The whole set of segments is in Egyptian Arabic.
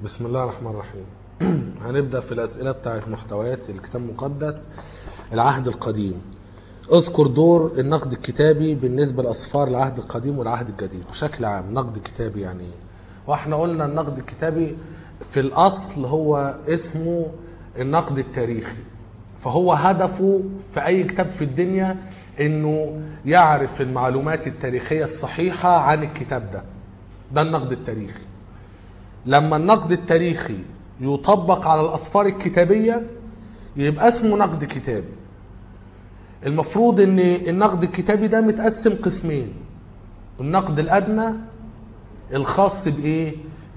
بسم الله الرحمن الرحيم هنبدأ في الأسئلة بتاعت محتويات الكتاب المقدس العهد القديم اذكر دور النقد الكتابي بالنسبة لأسفار العهد القديم والعهد الجديد بشكل عام نقد كتابي يعني ايه واحنا قلنا النقد الكتابي في الأصل هو اسمه النقد التاريخي فهو هدفه في أي كتاب في الدنيا انه يعرف المعلومات التاريخية الصحيحة عن الكتاب ده ده النقد التاريخي لما النقد التاريخي يطبق على الأسفار الكتابية يبقى اسمه نقد كتابي المفروض ان النقد الكتابي ده متقسم قسمين النقد الأدنى الخاص بإيه؟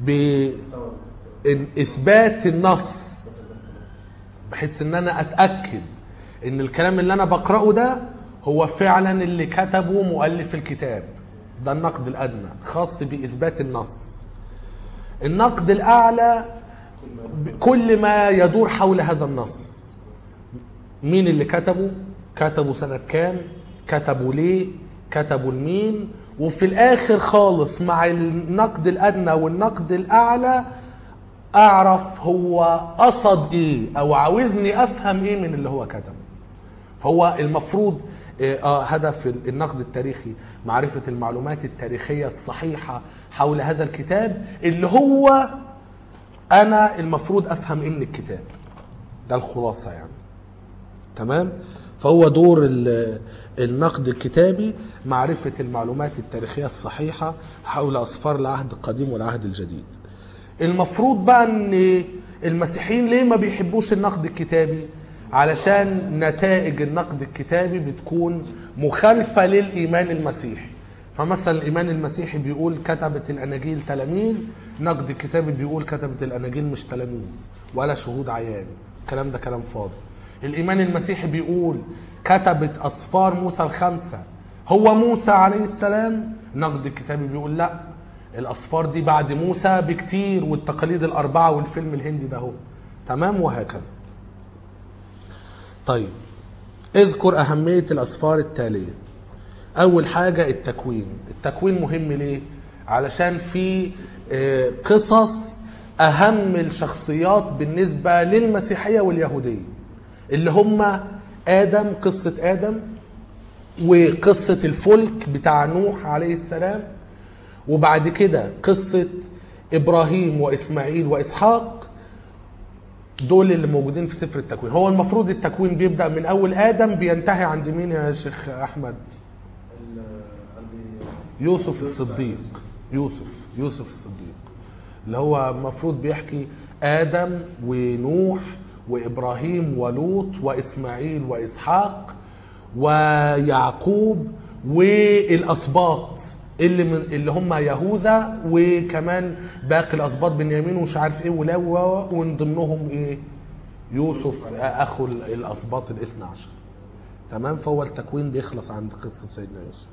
بإثبات النص بحيث ان انا اتأكد ان الكلام اللي انا بقرأه ده هو فعلا اللي كتبه مؤلف الكتاب ده النقد الأدنى خاص بإثبات النص النقد الأعلى كل ما يدور حول هذا النص مين اللي كتبه كتبه سنة كام كتبه ليه كتبه لمين وفي الآخر خالص مع النقد الأدنى والنقد الأعلى أعرف هو قصد إيه أو عاوزني أفهم إيه من اللي هو كتبه فهو المفروض آه هدف النقد التاريخي معرفة المعلومات التاريخية الصحيحة حول هذا الكتاب اللي هو أنا المفروض أفهم إيه من الكتاب ده الخلاصة يعني تمام فهو دور النقد الكتابي معرفة المعلومات التاريخية الصحيحة حول أسفار العهد القديم والعهد الجديد المفروض بقى ان المسيحيين ليه ما بيحبوش النقد الكتابي علشان نتائج النقد الكتابي بتكون مخالفة للإيمان المسيحي فمثلا الإيمان المسيحي بيقول كتبت الأناجيل تلاميذ نقد الكتابي بيقول كتبت الأناجيل مش تلاميذ ولا شهود عيان الكلام ده كلام فاضي الإيمان المسيحي بيقول كتبت أسفار موسى الخمسة هو موسى عليه السلام نقد الكتابي بيقول لا الأسفار دي بعد موسى بكتير والتقاليد الأربعة والفيلم الهندي ده هو تمام وهكذا طيب اذكر أهمية الأسفار التالية أول حاجة التكوين التكوين مهم ليه؟ علشان في قصص أهم الشخصيات بالنسبة للمسيحية واليهودية اللي هم آدم قصة آدم وقصة الفلك بتاع نوح عليه السلام وبعد كده قصة إبراهيم وإسماعيل وإسحاق دول اللي موجودين في سفر التكوين هو المفروض التكوين بيبدأ من أول آدم بينتهي عند مين يا شيخ أحمد يوسف الصديق يوسف يوسف الصديق اللي هو المفروض بيحكي آدم ونوح وإبراهيم ولوط وإسماعيل وإسحاق ويعقوب والأسباط اللي من اللي هم يهوذا وكمان باقي الاسباط بنيامين ومش عارف ايه ولاوي ومن ضمنهم ايه يوسف اخو الاسباط الاثنى عشر تمام فهو التكوين بيخلص عند قصه سيدنا يوسف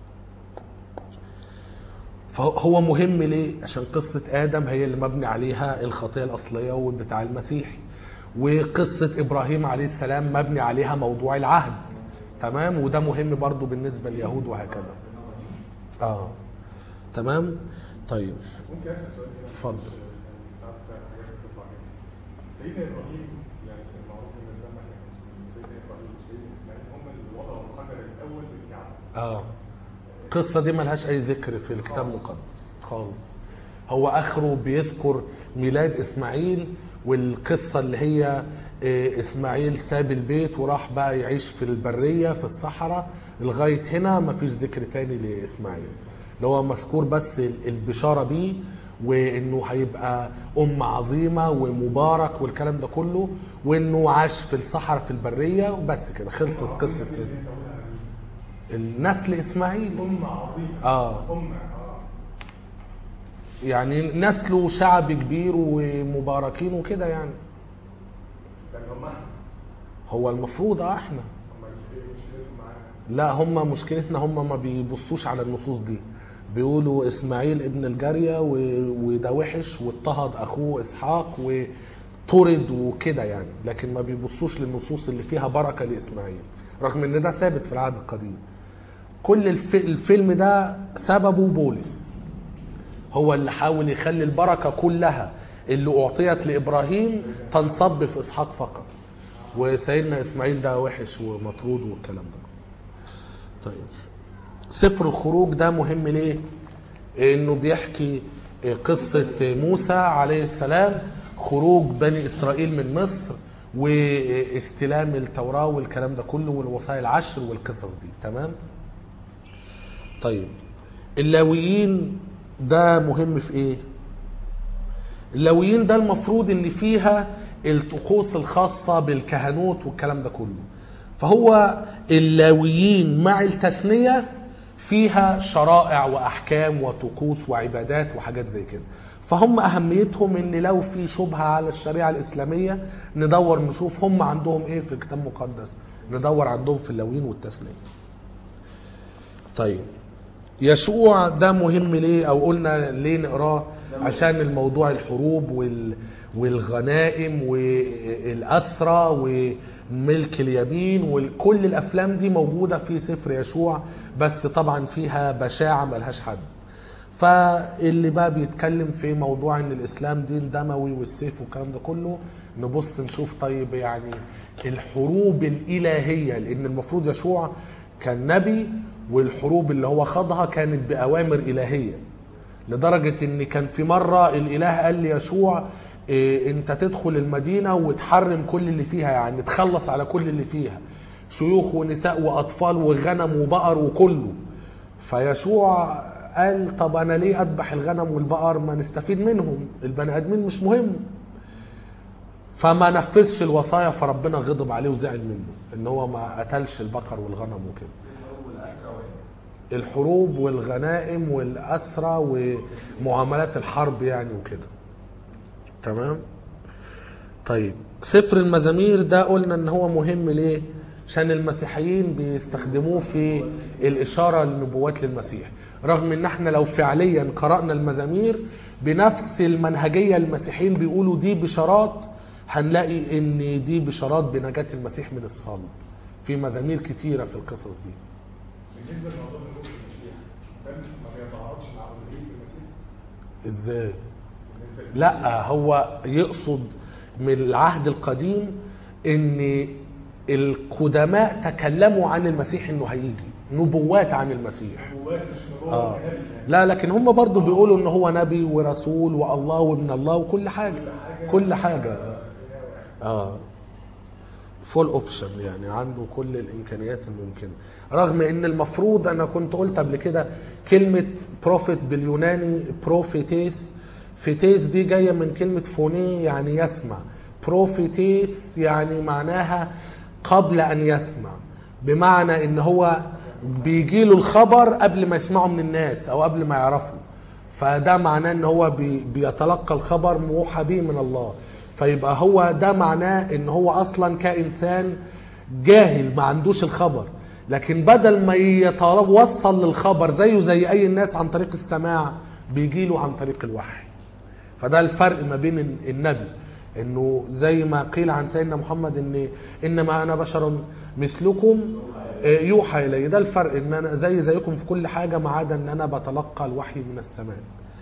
فهو مهم ليه عشان قصه ادم هي اللي مبني عليها الخطيه الاصليه وبتاع المسيحي وقصه ابراهيم عليه السلام مبني عليها موضوع العهد تمام وده مهم برضو بالنسبه لليهود وهكذا اه تمام طيب ممكن اسال سؤال هنا اتفضل سيدنا ابراهيم يعني المعروف بالنسبه لنا احنا كمسلمين سيدنا ابراهيم وسيدنا اسماعيل هم اللي وضعوا الحجر الاول بالكعبه اه القصه دي ملهاش اي ذكر في الكتاب المقدس خالص هو اخره بيذكر ميلاد اسماعيل والقصه اللي هي اسماعيل ساب البيت وراح بقى يعيش في البريه في الصحراء لغايه هنا مفيش ذكر تاني لاسماعيل اللي هو مذكور بس البشاره بيه وانه هيبقى ام عظيمه ومبارك والكلام ده كله وانه عاش في الصحراء في البريه وبس كده خلصت قصه سيدنا النسل اسماعيل أمة عظيمة اه أمة اه يعني نسله شعب كبير ومباركين وكده يعني لأن هم احنا هو المفروض اه احنا هم ايه مشكلتهم معانا لا هم مشكلتنا هم ما بيبصوش على النصوص دي بيقولوا اسماعيل ابن الجارية و- وده وحش واضطهد اخوه اسحاق وطرد وكده يعني لكن ما بيبصوش للنصوص اللي فيها بركة لاسماعيل رغم ان ده ثابت في العهد القديم كل الف... الفيلم ده سببه بولس هو اللي حاول يخلي البركه كلها اللي اعطيت لابراهيم تنصب في اسحاق فقط وسيدنا اسماعيل ده وحش ومطرود والكلام ده طيب سفر الخروج ده مهم ليه انه بيحكي قصة موسى عليه السلام خروج بني اسرائيل من مصر واستلام التوراة والكلام ده كله والوصايا العشر والقصص دي تمام طيب اللاويين ده مهم في ايه اللاويين ده المفروض اللي فيها الطقوس الخاصة بالكهنوت والكلام ده كله فهو اللاويين مع التثنية فيها شرائع وأحكام وطقوس وعبادات وحاجات زي كده فهم أهميتهم إن لو في شبهة على الشريعة الإسلامية ندور نشوف هم عندهم إيه في الكتاب المقدس ندور عندهم في اللاويين والتثنية طيب يشوع ده مهم ليه او قلنا ليه نقراه عشان الموضوع الحروب وال والغنائم والأسرى وملك اليمين وكل الأفلام دي موجودة في سفر يشوع بس طبعا فيها بشاعة ملهاش حد فاللي بقى بيتكلم في موضوع ان الاسلام دين دموي والسيف والكلام ده كله نبص نشوف طيب يعني الحروب الالهيه لان المفروض يشوع كان نبي والحروب اللي هو خاضها كانت باوامر الهيه لدرجه ان كان في مره الاله قال ليشوع إيه انت تدخل المدينه وتحرم كل اللي فيها يعني تخلص على كل اللي فيها شيوخ ونساء واطفال وغنم وبقر وكله فيشوع قال طب انا ليه اذبح الغنم والبقر ما نستفيد منهم البني ادمين مش مهم فما نفذش الوصايا فربنا غضب عليه وزعل منه ان هو ما قتلش البقر والغنم وكده الحروب والغنائم والأسرى ومعاملات الحرب يعني وكده تمام طيب سفر المزامير ده قلنا ان هو مهم ليه عشان المسيحيين بيستخدموه في الإشارة للنبوات للمسيح رغم ان احنا لو فعليا قرأنا المزامير بنفس المنهجية المسيحيين بيقولوا دي بشارات هنلاقي ان دي بشارات بنجاة المسيح من الصلب في مزامير كتيرة في القصص دي بالنسبه لموضوع نبوه المسيح ده ما بيتعارضش مع الوهيه المسيح ازاي بالنسبه لا هو يقصد من العهد القديم ان القدماء تكلموا عن المسيح انه هيجي نبوات عن المسيح للنبوات مش نبوه آه. كنبي يعني. لا لكن هم برضو بيقولوا ان هو نبي ورسول والله وابن الله وكل حاجه كل حاجه اه فول اوبشن يعني عنده كل الامكانيات الممكنه رغم ان المفروض انا كنت قلت قبل كده كلمه بروفيت باليوناني بروفيتيس فيتيس دي جايه من كلمه فوني يعني يسمع بروفيتيس يعني معناها قبل ان يسمع بمعنى ان هو بيجي له الخبر قبل ما يسمعه من الناس او قبل ما يعرفه فده معناه ان هو بي بيتلقى الخبر موحى به من الله فيبقى هو ده معناه ان هو اصلا كانسان جاهل ما عندوش الخبر لكن بدل ما يتوصل للخبر زيه زي اي الناس عن طريق السماع بيجي له عن طريق الوحي فده الفرق ما بين النبي انه زي ما قيل عن سيدنا محمد ان انما انا بشر مثلكم يوحى الي ده الفرق ان انا زي زيكم في كل حاجه ما عدا ان انا بتلقى الوحي من السماء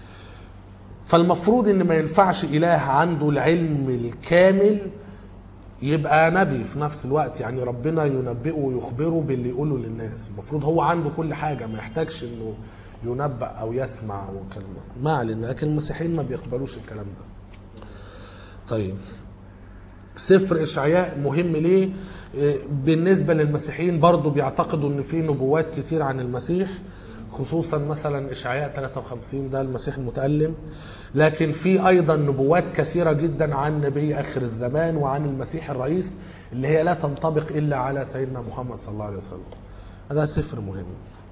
فالمفروض ان ما ينفعش اله عنده العلم الكامل يبقى نبي في نفس الوقت يعني ربنا ينبئه ويخبره باللي يقوله للناس المفروض هو عنده كل حاجه ما يحتاجش انه ينبأ او يسمع وكلام ما علينا لكن المسيحيين ما بيقبلوش الكلام ده طيب سفر اشعياء مهم ليه إيه، بالنسبه للمسيحيين برضو بيعتقدوا ان في نبوات كتير عن المسيح خصوصا مثلا اشعياء 53 ده المسيح المتالم لكن في ايضا نبوات كثيره جدا عن نبي اخر الزمان وعن المسيح الرئيس اللي هي لا تنطبق الا على سيدنا محمد صلى الله عليه وسلم هذا سفر مهم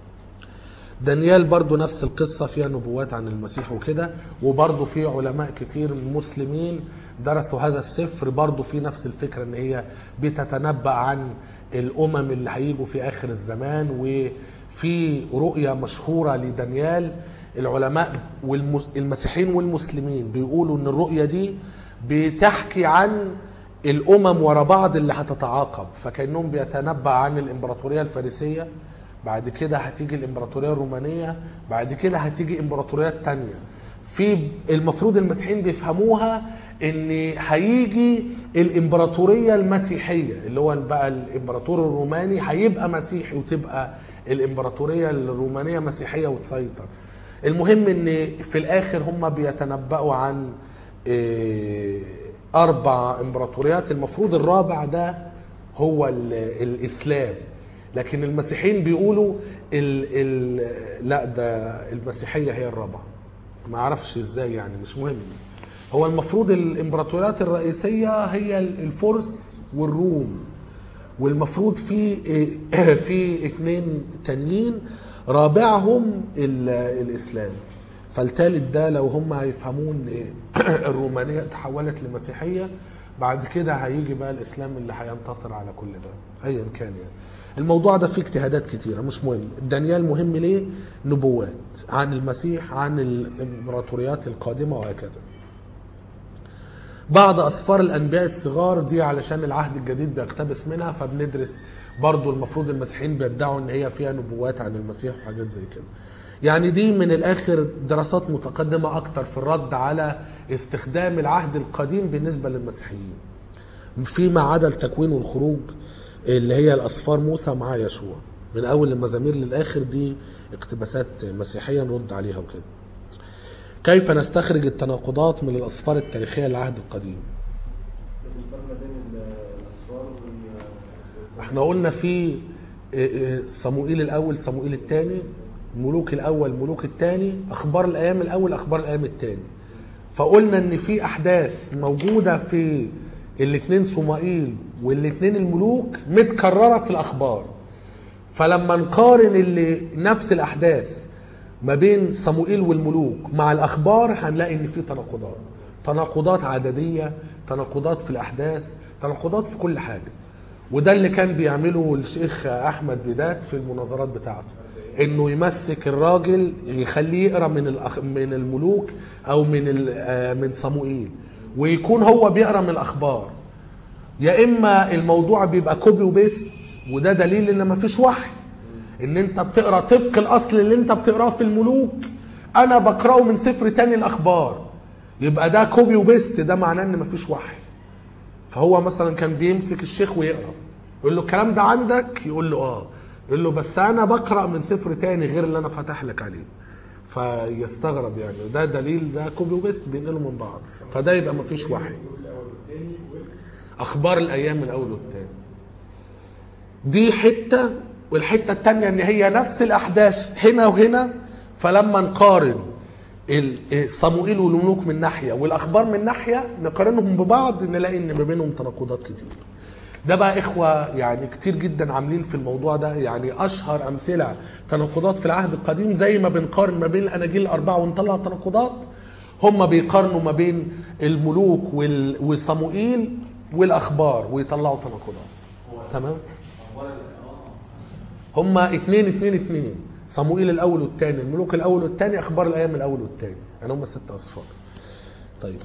دانيال برضو نفس القصة فيها نبوات عن المسيح وكده وبرضو في علماء كتير مسلمين درسوا هذا السفر برضو في نفس الفكرة ان هي بتتنبأ عن الأمم اللي هيجوا في آخر الزمان وفي رؤية مشهورة لدانيال العلماء والمسيحيين والمسلمين بيقولوا ان الرؤية دي بتحكي عن الأمم ورا بعض اللي هتتعاقب فكأنهم بيتنبأ عن الإمبراطورية الفارسية بعد كده هتيجي الامبراطوريه الرومانيه بعد كده هتيجي امبراطوريات تانية في المفروض المسيحيين بيفهموها ان هيجي الامبراطوريه المسيحيه اللي هو بقى الامبراطور الروماني هيبقى مسيحي وتبقى الامبراطوريه الرومانيه مسيحيه وتسيطر المهم ان في الاخر هم بيتنبأوا عن إيه، اربع امبراطوريات المفروض الرابع ده هو ال- الاسلام لكن المسيحيين بيقولوا ال ال لا ده المسيحيه هي الرابعه ما اعرفش ازاي يعني مش مهم هو المفروض الامبراطوريات الرئيسيه هي الفرس والروم والمفروض في في اثنين تانيين رابعهم ال- الاسلام فالتالت ده لو هم هيفهمون ان الرومانيه تحولت لمسيحيه بعد كده هيجي بقى الاسلام اللي هينتصر على كل ده ايا كان يعني الموضوع ده فيه اجتهادات كتيره مش مهم دانيال مهم ليه نبوات عن المسيح عن الامبراطوريات القادمه وهكذا بعض اسفار الانبياء الصغار دي علشان العهد الجديد بيقتبس منها فبندرس برضو المفروض المسيحيين بيدعوا ان هي فيها نبوات عن المسيح وحاجات زي كده يعني دي من الاخر دراسات متقدمه اكتر في الرد على استخدام العهد القديم بالنسبه للمسيحيين فيما عدا التكوين والخروج اللي هي الاسفار موسى مع يشوع من اول المزامير للاخر دي اقتباسات مسيحيه نرد عليها وكده كيف نستخرج التناقضات من الاسفار التاريخيه للعهد القديم المقارنه بين ال- الاصفار وال احنا قلنا في اه، اه، صموئيل الاول صموئيل الثاني ملوك الاول ملوك الثاني اخبار الايام الاول اخبار الايام الثاني فقلنا ان في احداث موجوده في الاثنين صموئيل والاثنين الملوك متكرره في الاخبار فلما نقارن اللي نفس الاحداث ما بين صموئيل والملوك مع الاخبار هنلاقي ان في تناقضات تناقضات عدديه تناقضات في الاحداث تناقضات في كل حاجه وده اللي كان بيعمله الشيخ احمد ديدات في المناظرات بتاعته انه يمسك الراجل يخليه يقرا من الأخ... من الملوك او من ال... آه، من صموئيل ويكون هو بيقرا من الاخبار يا اما الموضوع بيبقى كوبي وبيست وده دليل ان مفيش وحي ان انت بتقرا طبق الاصل اللي انت بتقراه في الملوك انا بقراه من سفر تاني الاخبار يبقى ده كوبي وبيست ده معناه ان مفيش وحي فهو مثلا كان بيمسك الشيخ ويقرا يقول له الكلام ده عندك يقول له اه يقول له بس انا بقرا من سفر تاني غير اللي انا فاتح لك عليه فيستغرب يعني ده دليل ده كوبي وبيست بينقلوا من بعض فده يبقى مفيش وحي الملوك الاول والثاني اخبار الايام من الاول والتاني دي حته والحته التانيه ان هي نفس الاحداث هنا وهنا فلما نقارن ال- صموئيل والملوك من ناحيه والاخبار من ناحيه نقارنهم ببعض نلاقي ان ما بينهم تناقضات كتير ده بقى اخوه يعني كتير جدا عاملين في الموضوع ده يعني اشهر امثله تناقضات في العهد القديم زي ما بنقارن ما بين الاناجيل الاربعه ونطلع تناقضات هم بيقارنوا ما بين الملوك وال- وصموئيل والاخبار ويطلعوا تناقضات تمام هما اتنين اتنين اتنين صموئيل الاول والثاني الملوك الاول والثاني اخبار الايام الاول والثاني يعني هما ست اصفار طيب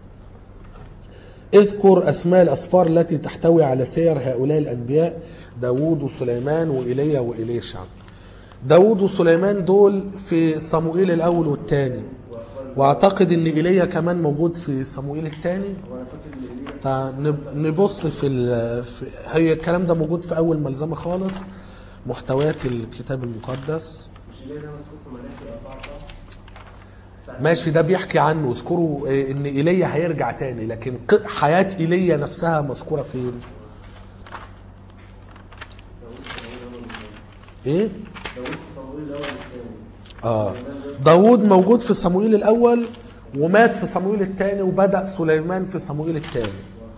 اذكر اسماء الاسفار التي تحتوي على سير هؤلاء الانبياء داوود وسليمان وايليا واليشع داوود وسليمان دول في صموئيل الاول والثاني واعتقد ان ايليا كمان موجود في صموئيل الثاني وانا فاكر ان ايليا تع- نب- نبص في, ال- في هي الكلام ده موجود في اول ملزمه خالص محتويات الكتاب المقدس مش ايليا ده مذكور في ملاك الاربعه صح؟ ماشي ده بيحكي عنه اذكروا آه، ان ايليا هيرجع تاني لكن ق- حياه ايليا نفسها مذكوره فين ايه داوود في صموئيل الاول والثاني اه داوود موجود في صموئيل الاول ومات في صموئيل الثاني وبدا سليمان في صموئيل الثاني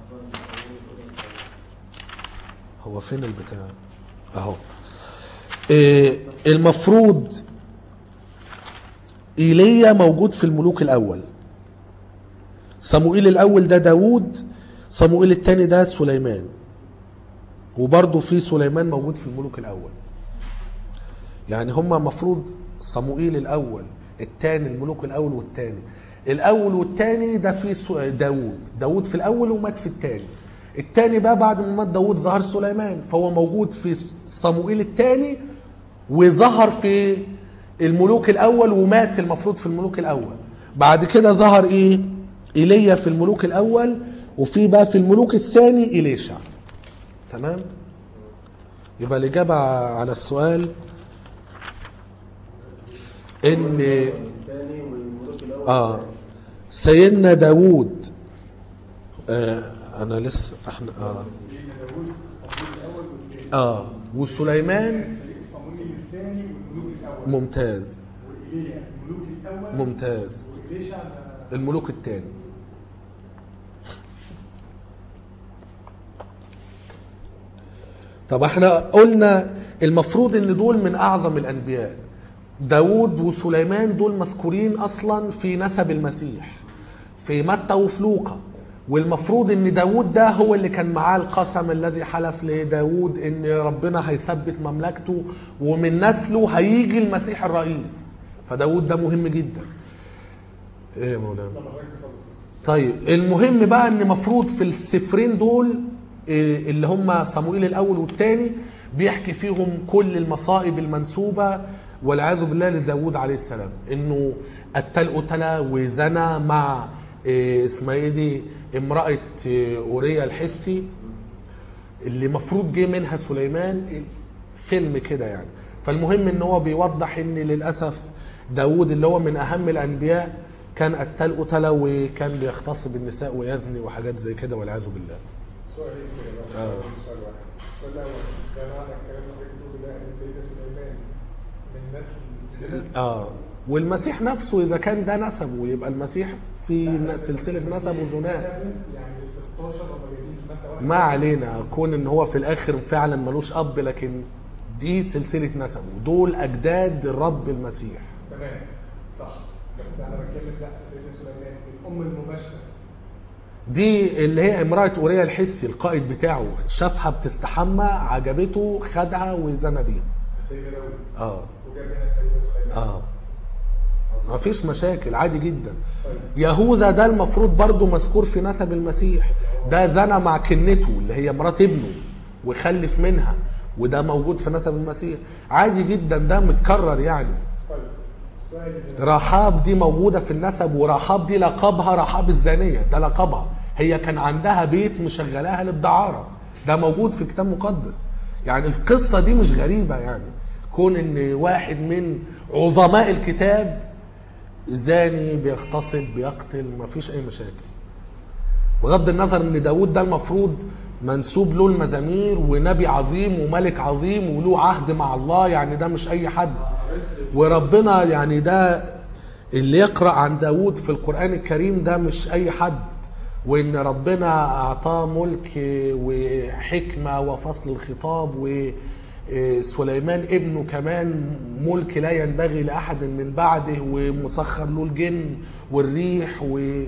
هو فين البتاع اهو إيه المفروض ايليا موجود في الملوك الاول صموئيل الاول ده داوود صموئيل الثاني ده سليمان وبرضه في سليمان موجود في الملوك الاول يعني هما مفروض صموئيل الاول الثاني الملوك الاول والثاني الاول والثاني ده في سو- داوود داوود في الاول ومات في الثاني الثاني بقى بعد ما مات داوود ظهر سليمان فهو موجود في صموئيل الثاني وظهر في الملوك الاول ومات المفروض في الملوك الاول بعد كده ظهر ايه ايليا في الملوك الاول وفي بقى في الملوك الثاني إليشع تمام يبقى الإجابة على السؤال إن الثاني والملوك الاول آه سيدنا داوود آه أنا لسه احنا آه داوود صمويل الاول والثاني آه وسليمان صمويل الثاني والملوك الاول ممتاز وايليا الملوك الاول ممتاز وإليشع ده الملوك الثاني طب احنا قلنا المفروض ان دول من اعظم الانبياء داود وسليمان دول مذكورين اصلا في نسب المسيح في متى وفي لوقا والمفروض ان داود ده هو اللي كان معاه القسم الذي حلف لداود ان ربنا هيثبت مملكته ومن نسله هيجي المسيح الرئيس فداود ده مهم جدا ايه يا مولانا لما غيرت خالص طيب المهم بقى ان مفروض في السفرين دول إيه، اللي هم صموئيل الاول والثاني بيحكي فيهم كل المصائب المنسوبه والعياذ بالله لداود عليه السلام انه قتل قتله وزنى مع إيه، اسمها ايه دي امراه إيه، اوريا الحثي اللي مفروض جه منها سليمان فيلم كده يعني فالمهم ان هو بيوضح ان للاسف داود اللي هو من اهم الانبياء كان قتال قتله وكان بيغتصب النساء ويزني وحاجات زي كده والعياذ بالله سؤالين كده بقى آه. سؤال واحد السؤال الاول ده معنى الكلام اللي حضرتك بتقوله ده ان سيدنا سليمان من نسل اه والمسيح نفسه اذا كان ده نسبه يبقى المسيح في سلسله نسب وزناه يعني 16 لما جايبين في ماده واحده ما علينا كون ان هو في الاخر فعلا ملوش اب لكن دي سلسله نسبه دول اجداد الرب المسيح تمام صح بس انا بتكلم لا سيدنا سليمان الام المباشره دي اللي هي امرأة أوريا الحثي القائد بتاعه شافها بتستحمى عجبته خدها وزنى بيها سيدنا داوود اه وجاب هنا سيدنا سليمان اه ما فيش مشاكل عادي جدا طيب يهوذا ده المفروض برضه مذكور في نسب المسيح ده زنى مع كنته اللي هي مرات ابنه وخلف منها وده موجود في نسب المسيح عادي جدا ده متكرر يعني طيب السؤال اللي رحاب دي موجودة في النسب ورحاب دي لقبها رحاب الزانية ده لقبها هي كان عندها بيت مشغلاها للدعارة ده موجود في كتاب مقدس يعني القصة دي مش غريبة يعني كون ان واحد من عظماء الكتاب زاني بيغتصب بيقتل مفيش اي مشاكل بغض النظر ان داود ده المفروض منسوب له المزامير ونبي عظيم وملك عظيم وله عهد مع الله يعني ده مش اي حد وربنا يعني ده اللي يقرأ عن داود في القرآن الكريم ده مش أي حد وإن ربنا أعطاه ملك وحكمة وفصل الخطاب وسليمان ابنه كمان ملك لا ينبغي لأحد من بعده ومسخر له الجن والريح و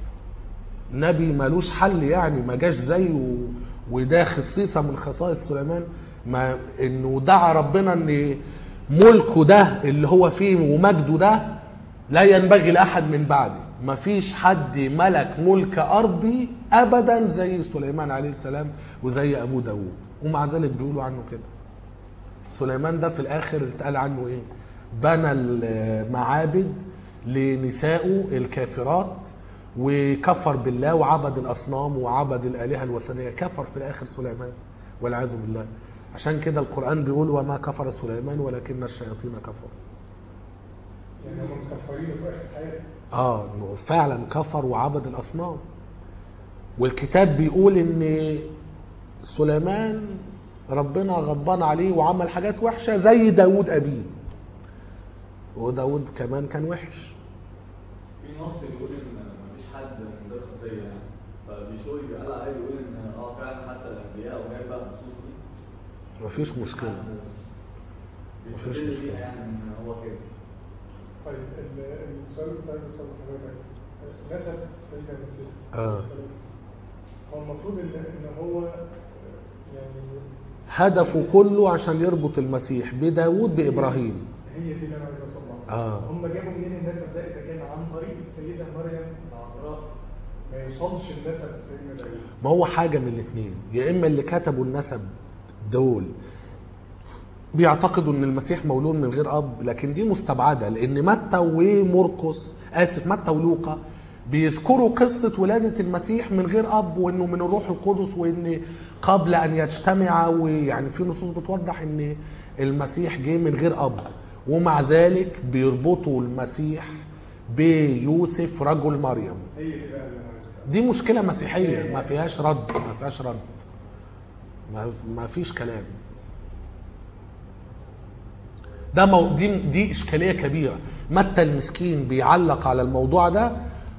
نبي ملوش حل يعني ما جاش زيه وده خصيصه من خصائص سليمان ما انه دعا ربنا ان ملكه ده اللي هو فيه ومجده ده لا ينبغي لاحد من بعده ما فيش حد ملك ملك ارضي ابدا زي سليمان عليه السلام وزي ابو داود ومع ذلك بيقولوا عنه كده سليمان ده في الاخر اتقال عنه ايه بنى المعابد لنسائه الكافرات وكفر بالله وعبد الاصنام وعبد الالهه الوثنيه كفر في الاخر سليمان والعياذ بالله عشان كده القران بيقول وما كفر سليمان ولكن الشياطين كفروا يعني هم مكفرين في اخر حياته اه انه فعلا كفر وعبد الاصنام والكتاب بيقول ان سليمان ربنا غضبان عليه وعمل حاجات وحشه زي داود ابيه وداود كمان كان وحش في نص بيقول ان مفيش حد من غير خطيه يعني فبيشوي بيقال عليه بيقول ان اه فعلا حتى الانبياء وجاي بقى نصوص دي مفيش مشكله مفيش بيستدل مشكلة. بيها يعني ان هو كده طيب ال- السؤال اللي كنت عايز اساله لحضرتك نسب سيدنا المسيح آه. هو المفروض ان ان هو يعني هدفه كله عشان يربط المسيح بداود بابراهيم هي دي اللي انا عايز اوصل لها آه. هم جابوا منين النسب ده اذا كان عن طريق السيده مريم العذراء ما يوصلش النسب لسيدنا داوود ما هو حاجه من الاثنين يا اما اللي كتبوا النسب دول بيعتقدوا ان المسيح مولود من غير اب لكن دي مستبعده لان متى ومرقس اسف متى ولوقا بيذكروا قصه ولاده المسيح من غير اب وانه من الروح القدس وان قبل ان يجتمع ويعني في نصوص بتوضح ان المسيح جه من غير اب ومع ذلك بيربطوا المسيح بيوسف رجل مريم هي دي بقى اللي انا بسأل. دي مشكله مسيحيه ما فيهاش رد ما فيهاش رد ما, ما فيش كلام ده مو دي دي اشكاليه كبيره متى المسكين بيعلق على الموضوع ده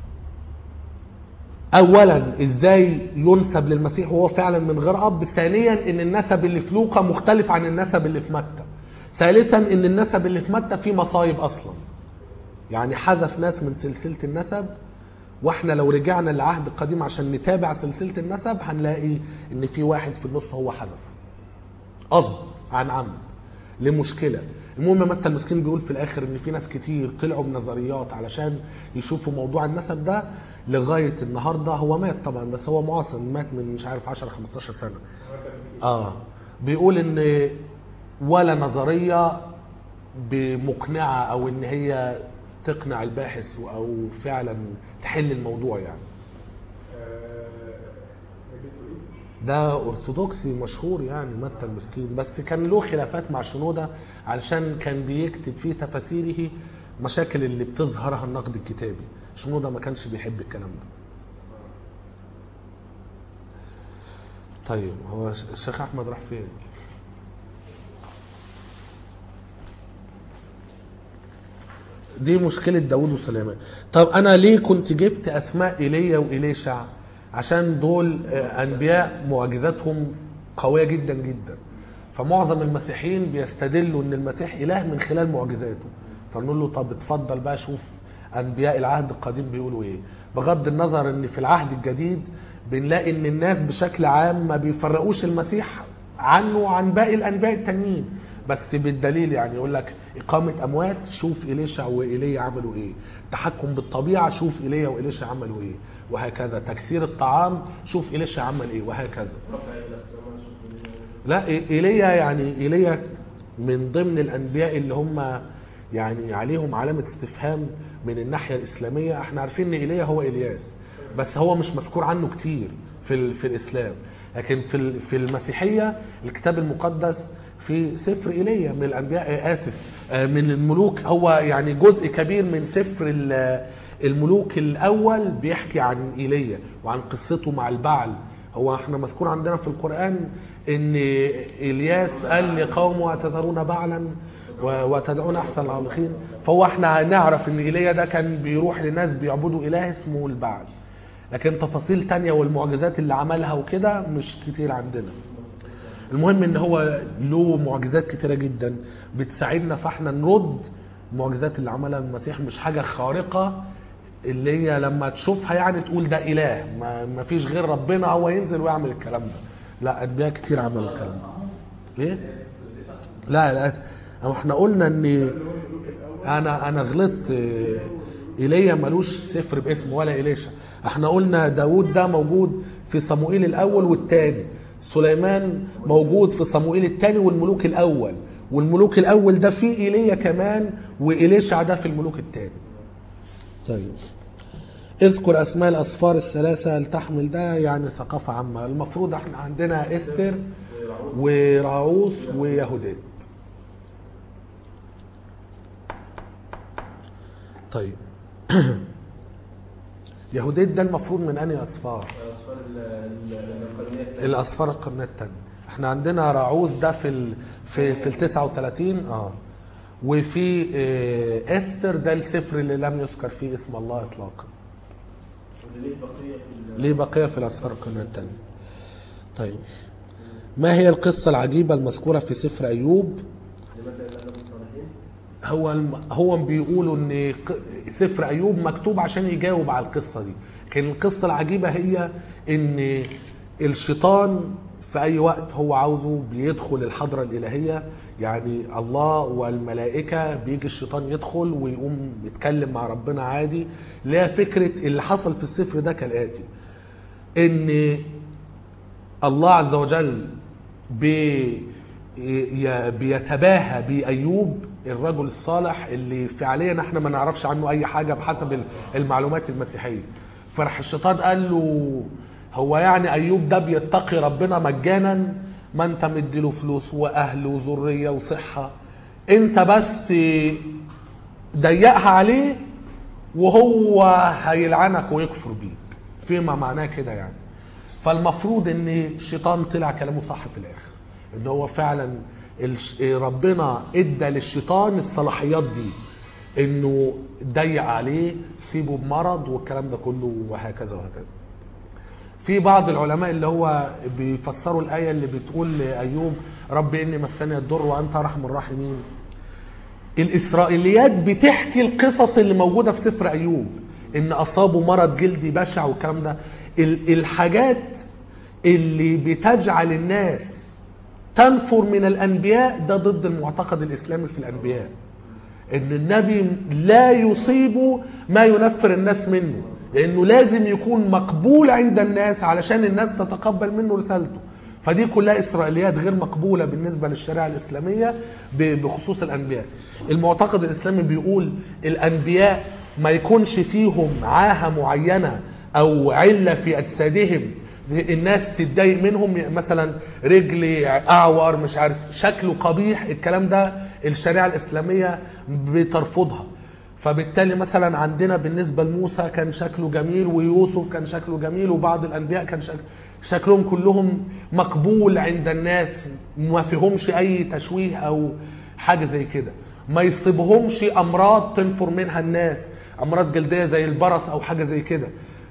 اولا ازاي ينسب للمسيح وهو فعلا من غير اب ثانيا ان النسب اللي في لوقا مختلف عن النسب اللي في متى ثالثا ان النسب اللي في متى فيه مصايب اصلا يعني حذف ناس من سلسله النسب واحنا لو رجعنا للعهد القديم عشان نتابع سلسله النسب هنلاقي ان في واحد في النص هو حذفه قصد عن عمد لمشكله المهم متى المسكين بيقول في الاخر ان في ناس كتير طلعوا بنظريات علشان يشوفوا موضوع النسب ده لغايه النهارده هو مات طبعا بس هو معاصر مات من مش عارف 10 15 سنه اه بيقول ان ولا نظريه بمقنعه او ان هي تقنع الباحث او فعلا تحل الموضوع يعني آه، جبتوا ايه؟ ده ارثوذكسي مشهور يعني متى المسكين بس كان له خلافات مع شنوده علشان كان بيكتب في تفاسيره مشاكل اللي بتظهرها النقد الكتابي شنوده ما كانش بيحب الكلام ده طيب هو الشيخ احمد راح فين دي مشكلة داود وسليمان طب أنا ليه كنت جبت أسماء إيليا وإليشع عشان دول آه، أنبياء معجزاتهم قوية جدا جدا فمعظم المسيحيين بيستدلوا ان المسيح اله من خلال معجزاته فنقول له طب اتفضل بقى شوف انبياء العهد القديم بيقولوا ايه بغض النظر ان في العهد الجديد بنلاقي ان الناس بشكل عام ما بيفرقوش المسيح عنه وعن باقي الانبياء التانيين بس بالدليل يعني يقول لك اقامه اموات شوف اليشع وايليا عملوا ايه تحكم بالطبيعه شوف ايليا واليشع عملوا ايه وهكذا تكسير الطعام شوف اليشع عمل ايه وهكذا رفع الى السماء شوف لا إي- ايليا يعني ايليا من ضمن الانبياء اللي هم يعني عليهم علامه استفهام من الناحيه الاسلاميه احنا عارفين ان ايليا هو الياس بس هو مش مذكور عنه كتير في ال- في الاسلام لكن في ال- في المسيحيه الكتاب المقدس في سفر ايليا من الانبياء آه، اسف آه، من الملوك هو يعني جزء كبير من سفر ال- الملوك الاول بيحكي عن ايليا وعن قصته مع البعل هو احنا مذكور عندنا في القرآن ان الياس قال لقومه اتذرون بعلا و- وتدعون احسن العالقين فهو احنا نعرف ان ايليا ده كان بيروح لناس بيعبدوا اله اسمه البعل لكن تفاصيل تانية والمعجزات اللي عملها وكده مش كتير عندنا المهم ان هو له معجزات كتيرة جدا بتساعدنا فاحنا نرد المعجزات اللي عملها المسيح مش حاجة خارقة اللي هي لما تشوفها يعني تقول ده اله ما, ما فيش غير ربنا هو ينزل ويعمل الكلام ده لا انبياء كتير عملوا الكلام ده ايه لا للاسف أو احنا قلنا ان انا انا غلطت إيه، ايليا ملوش سفر باسمه ولا اليشا احنا قلنا داود ده موجود في صموئيل الاول والثاني سليمان موجود في صموئيل الثاني والملوك الاول والملوك الاول ده فيه ايليا كمان واليشع ده في الملوك الثاني طيب اذكر اسماء الاسفار الثلاثه لتحمل ده يعني ثقافه عامه المفروض احنا عندنا استر وراعوث ويهودات طيب يهودات ده المفروض من انهي اسفار اصفار القرنيه الثانيه الاسفار القرنيه الثانيه احنا عندنا راعوث ده في ال في في ال 39 اه وفي آه، استر ده السفر اللي لم يذكر فيه اسم الله اطلاقا واللي ليه بقيه في ال- ليه بقيه في الاسفار القرنيه الثانيه طيب ما هي القصه العجيبه المذكوره في سفر ايوب لماذا الا النبي الصالحين هو الم- هو بيقولوا ان ق- سفر ايوب مكتوب عشان يجاوب على القصه دي لكن القصه العجيبه هي ان الشيطان في اي وقت هو عاوزه بيدخل الحضره الالهيه يعني الله والملائكه بيجي الشيطان يدخل ويقوم يتكلم مع ربنا عادي لا فكره اللي حصل في السفر ده كالاتي ان الله عز وجل ي- بيتباهى بأيوب الرجل الصالح اللي فعليا احنا ما نعرفش عنه أي حاجة بحسب ال- المعلومات المسيحية فراح الشيطان قال له هو يعني أيوب ده بيتقي ربنا مجانا ما انت مديله فلوس وأهل وذرية وصحة انت بس ضيقها عليه وهو هيلعنك ويكفر بيك فيما معناه كده يعني فالمفروض ان الشيطان طلع كلامه صح في الاخر ان هو فعلا الش- ربنا ادى للشيطان الصلاحيات دي انه ضيق عليه سيبه بمرض والكلام ده كله وهكذا وهكذا في بعض العلماء اللي هو بيفسروا الآية اللي بتقول لأيوب رب إني مسني الضر وأنت أرحم الراحمين الإسرائيليات بتحكي القصص اللي موجودة في سفر أيوب إن أصابه مرض جلدي بشع والكلام ده ال- الحاجات اللي بتجعل الناس تنفر من الأنبياء ده ضد المعتقد الإسلامي في الأنبياء ان النبي لا يصيب ما ينفر الناس منه لانه لازم يكون مقبول عند الناس علشان الناس تتقبل منه رسالته فدي كلها اسرائيليات غير مقبوله بالنسبه للشريعه الاسلاميه ب- بخصوص الانبياء المعتقد الاسلامي بيقول الانبياء ما يكونش فيهم عاهه معينه او عله في اجسادهم الناس تتضايق منهم مثلا رجل اعور مش عارف شكله قبيح الكلام ده الشريعه الاسلاميه بترفضها فبالتالي مثلا عندنا بالنسبه لموسى كان شكله جميل ويوسف كان شكله جميل وبعض الانبياء كان شك... شكلهم كلهم مقبول عند الناس ما فيهمش اي تشويه او حاجه زي كده ما يصيبهمش امراض تنفر منها الناس امراض جلديه زي البرص او حاجه زي كده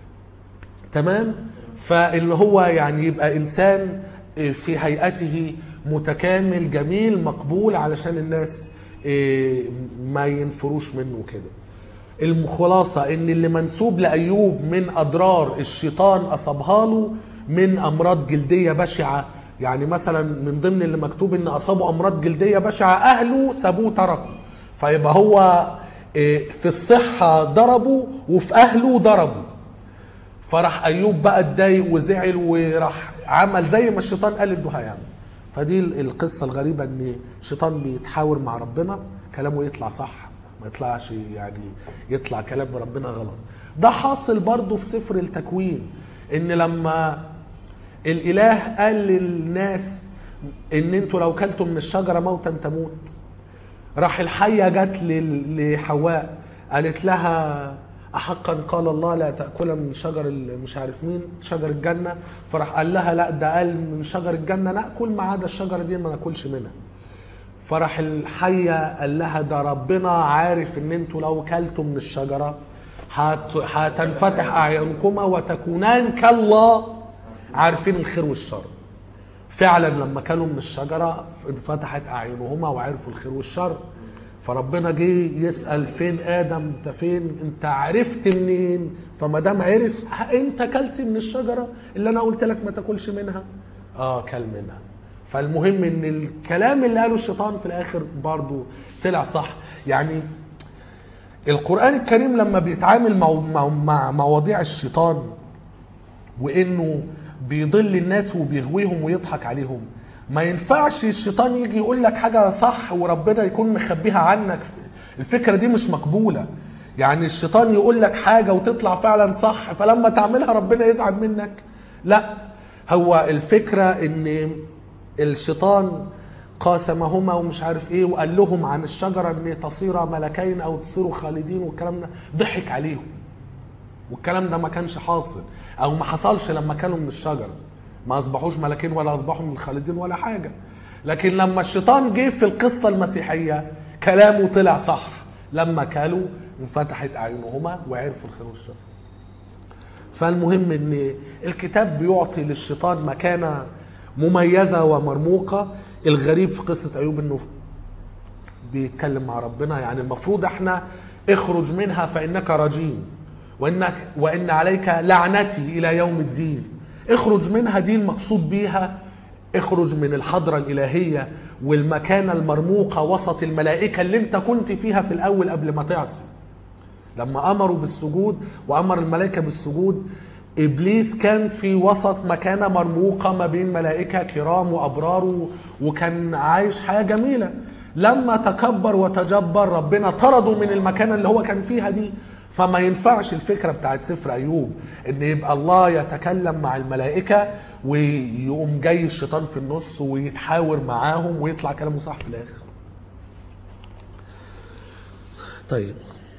تمام فاللي هو يعني يبقى انسان في هيئته متكامل جميل مقبول علشان الناس إيه، ما ينفروش منه كده الخلاصة ان اللي منسوب لأيوب من أضرار الشيطان أصابها له من أمراض جلدية بشعة يعني مثلا من ضمن اللي مكتوب ان أصابه أمراض جلدية بشعة أهله سابوه تركوا فيبقى هو إيه، في الصحة ضربه وفي أهله ضربه فراح ايوب بقى اتضايق وزعل وراح عمل زي ما الشيطان قال انه هيعمل فدي ال- القصه الغريبه ان الشيطان بيتحاور مع ربنا كلامه يطلع صح ما يطلعش يعني يطلع كلام ربنا غلط ده حاصل برضه في سفر التكوين ان لما الاله قال للناس ان انتوا لو كلتم من الشجره موتا تموت راح الحية جت لل- لحواء قالت لها أحقا قال الله لا تأكل من شجر ال- مش عارف مين شجر الجنة فراح قال لها لا ده قال من شجر الجنة نأكل ما عدا الشجرة دي ما ناكلش منها فراح الحية قال لها ده ربنا عارف ان انتوا لو كلتوا من الشجرة هت- هتنفتح أعينكما وتكونان كالله عارفين الخير والشر فعلا لما كانوا من الشجره انفتحت اعينهما وعرفوا الخير والشر فربنا جه يسال فين ادم انت فين انت عرفت منين فما دام عرف ها انت اكلت من الشجره اللي انا قلت لك ما تاكلش منها اه كل منها فالمهم ان الكلام اللي قاله الشيطان في الاخر برضو طلع صح يعني القران الكريم لما بيتعامل مع, مع, مع مواضيع الشيطان وانه بيضل الناس وبيغويهم ويضحك عليهم ما ينفعش الشيطان يجي يقول لك حاجه صح وربنا يكون مخبيها عنك الفكره دي مش مقبوله يعني الشيطان يقول لك حاجه وتطلع فعلا صح فلما تعملها ربنا يزعل منك لا هو الفكره ان الشيطان قاسمهما ومش عارف ايه وقال لهم عن الشجره ان تصيرا ملكين او تصيروا خالدين والكلام ده ضحك عليهم والكلام ده ما كانش حاصل او ما حصلش لما كانوا من الشجره ما اصبحوش ملكين ولا اصبحوا من الخالدين ولا حاجه لكن لما الشيطان جه في القصه المسيحيه كلامه طلع صح لما كلوا انفتحت اعينهما وعرفوا الخير والشر فالمهم ان الكتاب بيعطي للشيطان مكانه مميزه ومرموقه الغريب في قصه ايوب انه بيتكلم مع ربنا يعني المفروض احنا اخرج منها فانك رجيم وانك وان عليك لعنتي الى يوم الدين اخرج منها دي المقصود بيها اخرج من الحضره الالهيه والمكانه المرموقه وسط الملائكه اللي انت كنت فيها في الاول قبل ما تعصي لما امروا بالسجود وامر الملائكه بالسجود ابليس كان في وسط مكانه مرموقه ما بين ملائكه كرام وابرار و- وكان عايش حياه جميله لما تكبر وتجبر ربنا طرده من المكانه اللي هو كان فيها دي فما ينفعش الفكره بتاعت سفر ايوب ان يبقى الله يتكلم مع الملائكه ويقوم جاي الشيطان في النص ويتحاور معاهم ويطلع كلامه صح في الاخر طيب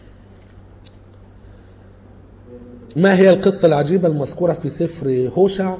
ما هي القصة العجيبة المذكورة في سفر هوشع؟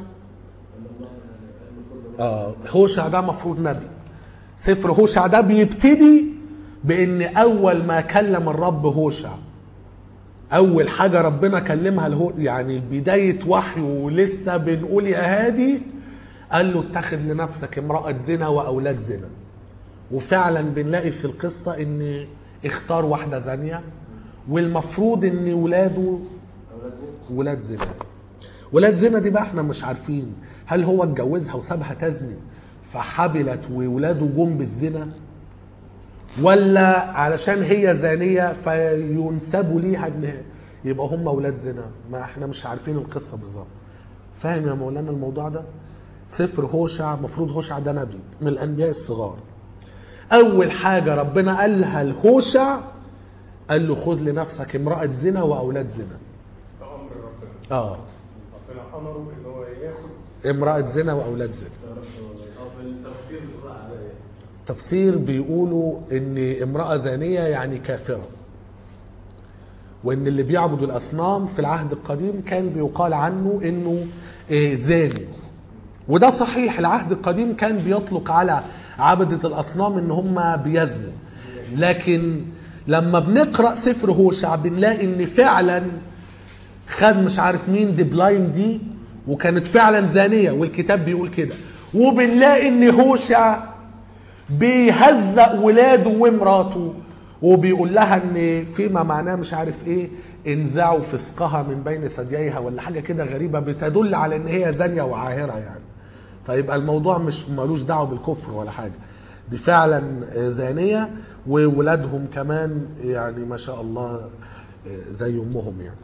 آه هوشع ده مفروض نبي. سفر هوشع ده بيبتدي بإن أول ما كلم الرب هوشع أول حاجة ربنا كلمها له يعني بداية وحي ولسه بنقول يا هادي قال له اتخذ لنفسك امرأة زنا وأولاد زنا. وفعلا بنلاقي في القصة إن اختار واحدة زانية والمفروض إن ولاده اولاد زين ولاد زنا ولاد زنا دي بقى احنا مش عارفين هل هو اتجوزها وسابها تزني فحبلت وولاده جم بالزنا ولا علشان هي زانية فينسبوا ليها ان يبقى هم ولاد زنا ما احنا مش عارفين القصة بالظبط فاهم يا مولانا الموضوع ده سفر هوشع مفروض هوشع ده نبي من الانبياء الصغار اول حاجة ربنا قالها لهوشع قال له خذ لنفسك امرأة زنا واولاد زنا ده امر ربنا اه ربنا امره ان هو ياخد امرأة زنا وأولاد زنا أو في التفسير بتقول على إيه؟ تفسير بيقولوا ان امرأة زانية يعني كافرة وان اللي بيعبد الاصنام في العهد القديم كان بيقال عنه انه آه، زاني وده صحيح العهد القديم كان بيطلق على عبدة الاصنام ان هم بيزنوا لكن لما بنقرأ سفر هوشع بنلاقي ان فعلا خد مش عارف مين دي بلاين دي وكانت فعلا زانية والكتاب بيقول كده وبنلاقي ان هوشع بيهزق ولاده ومراته وبيقول لها ان فيما معناه مش عارف ايه انزعوا فسقها من بين ثدييها ولا حاجه كده غريبه بتدل على ان هي زانيه وعاهره يعني فيبقى الموضوع مش ملوش دعوه بالكفر ولا حاجه دي فعلا زانيه وولادهم كمان يعني ما شاء الله زي امهم يعني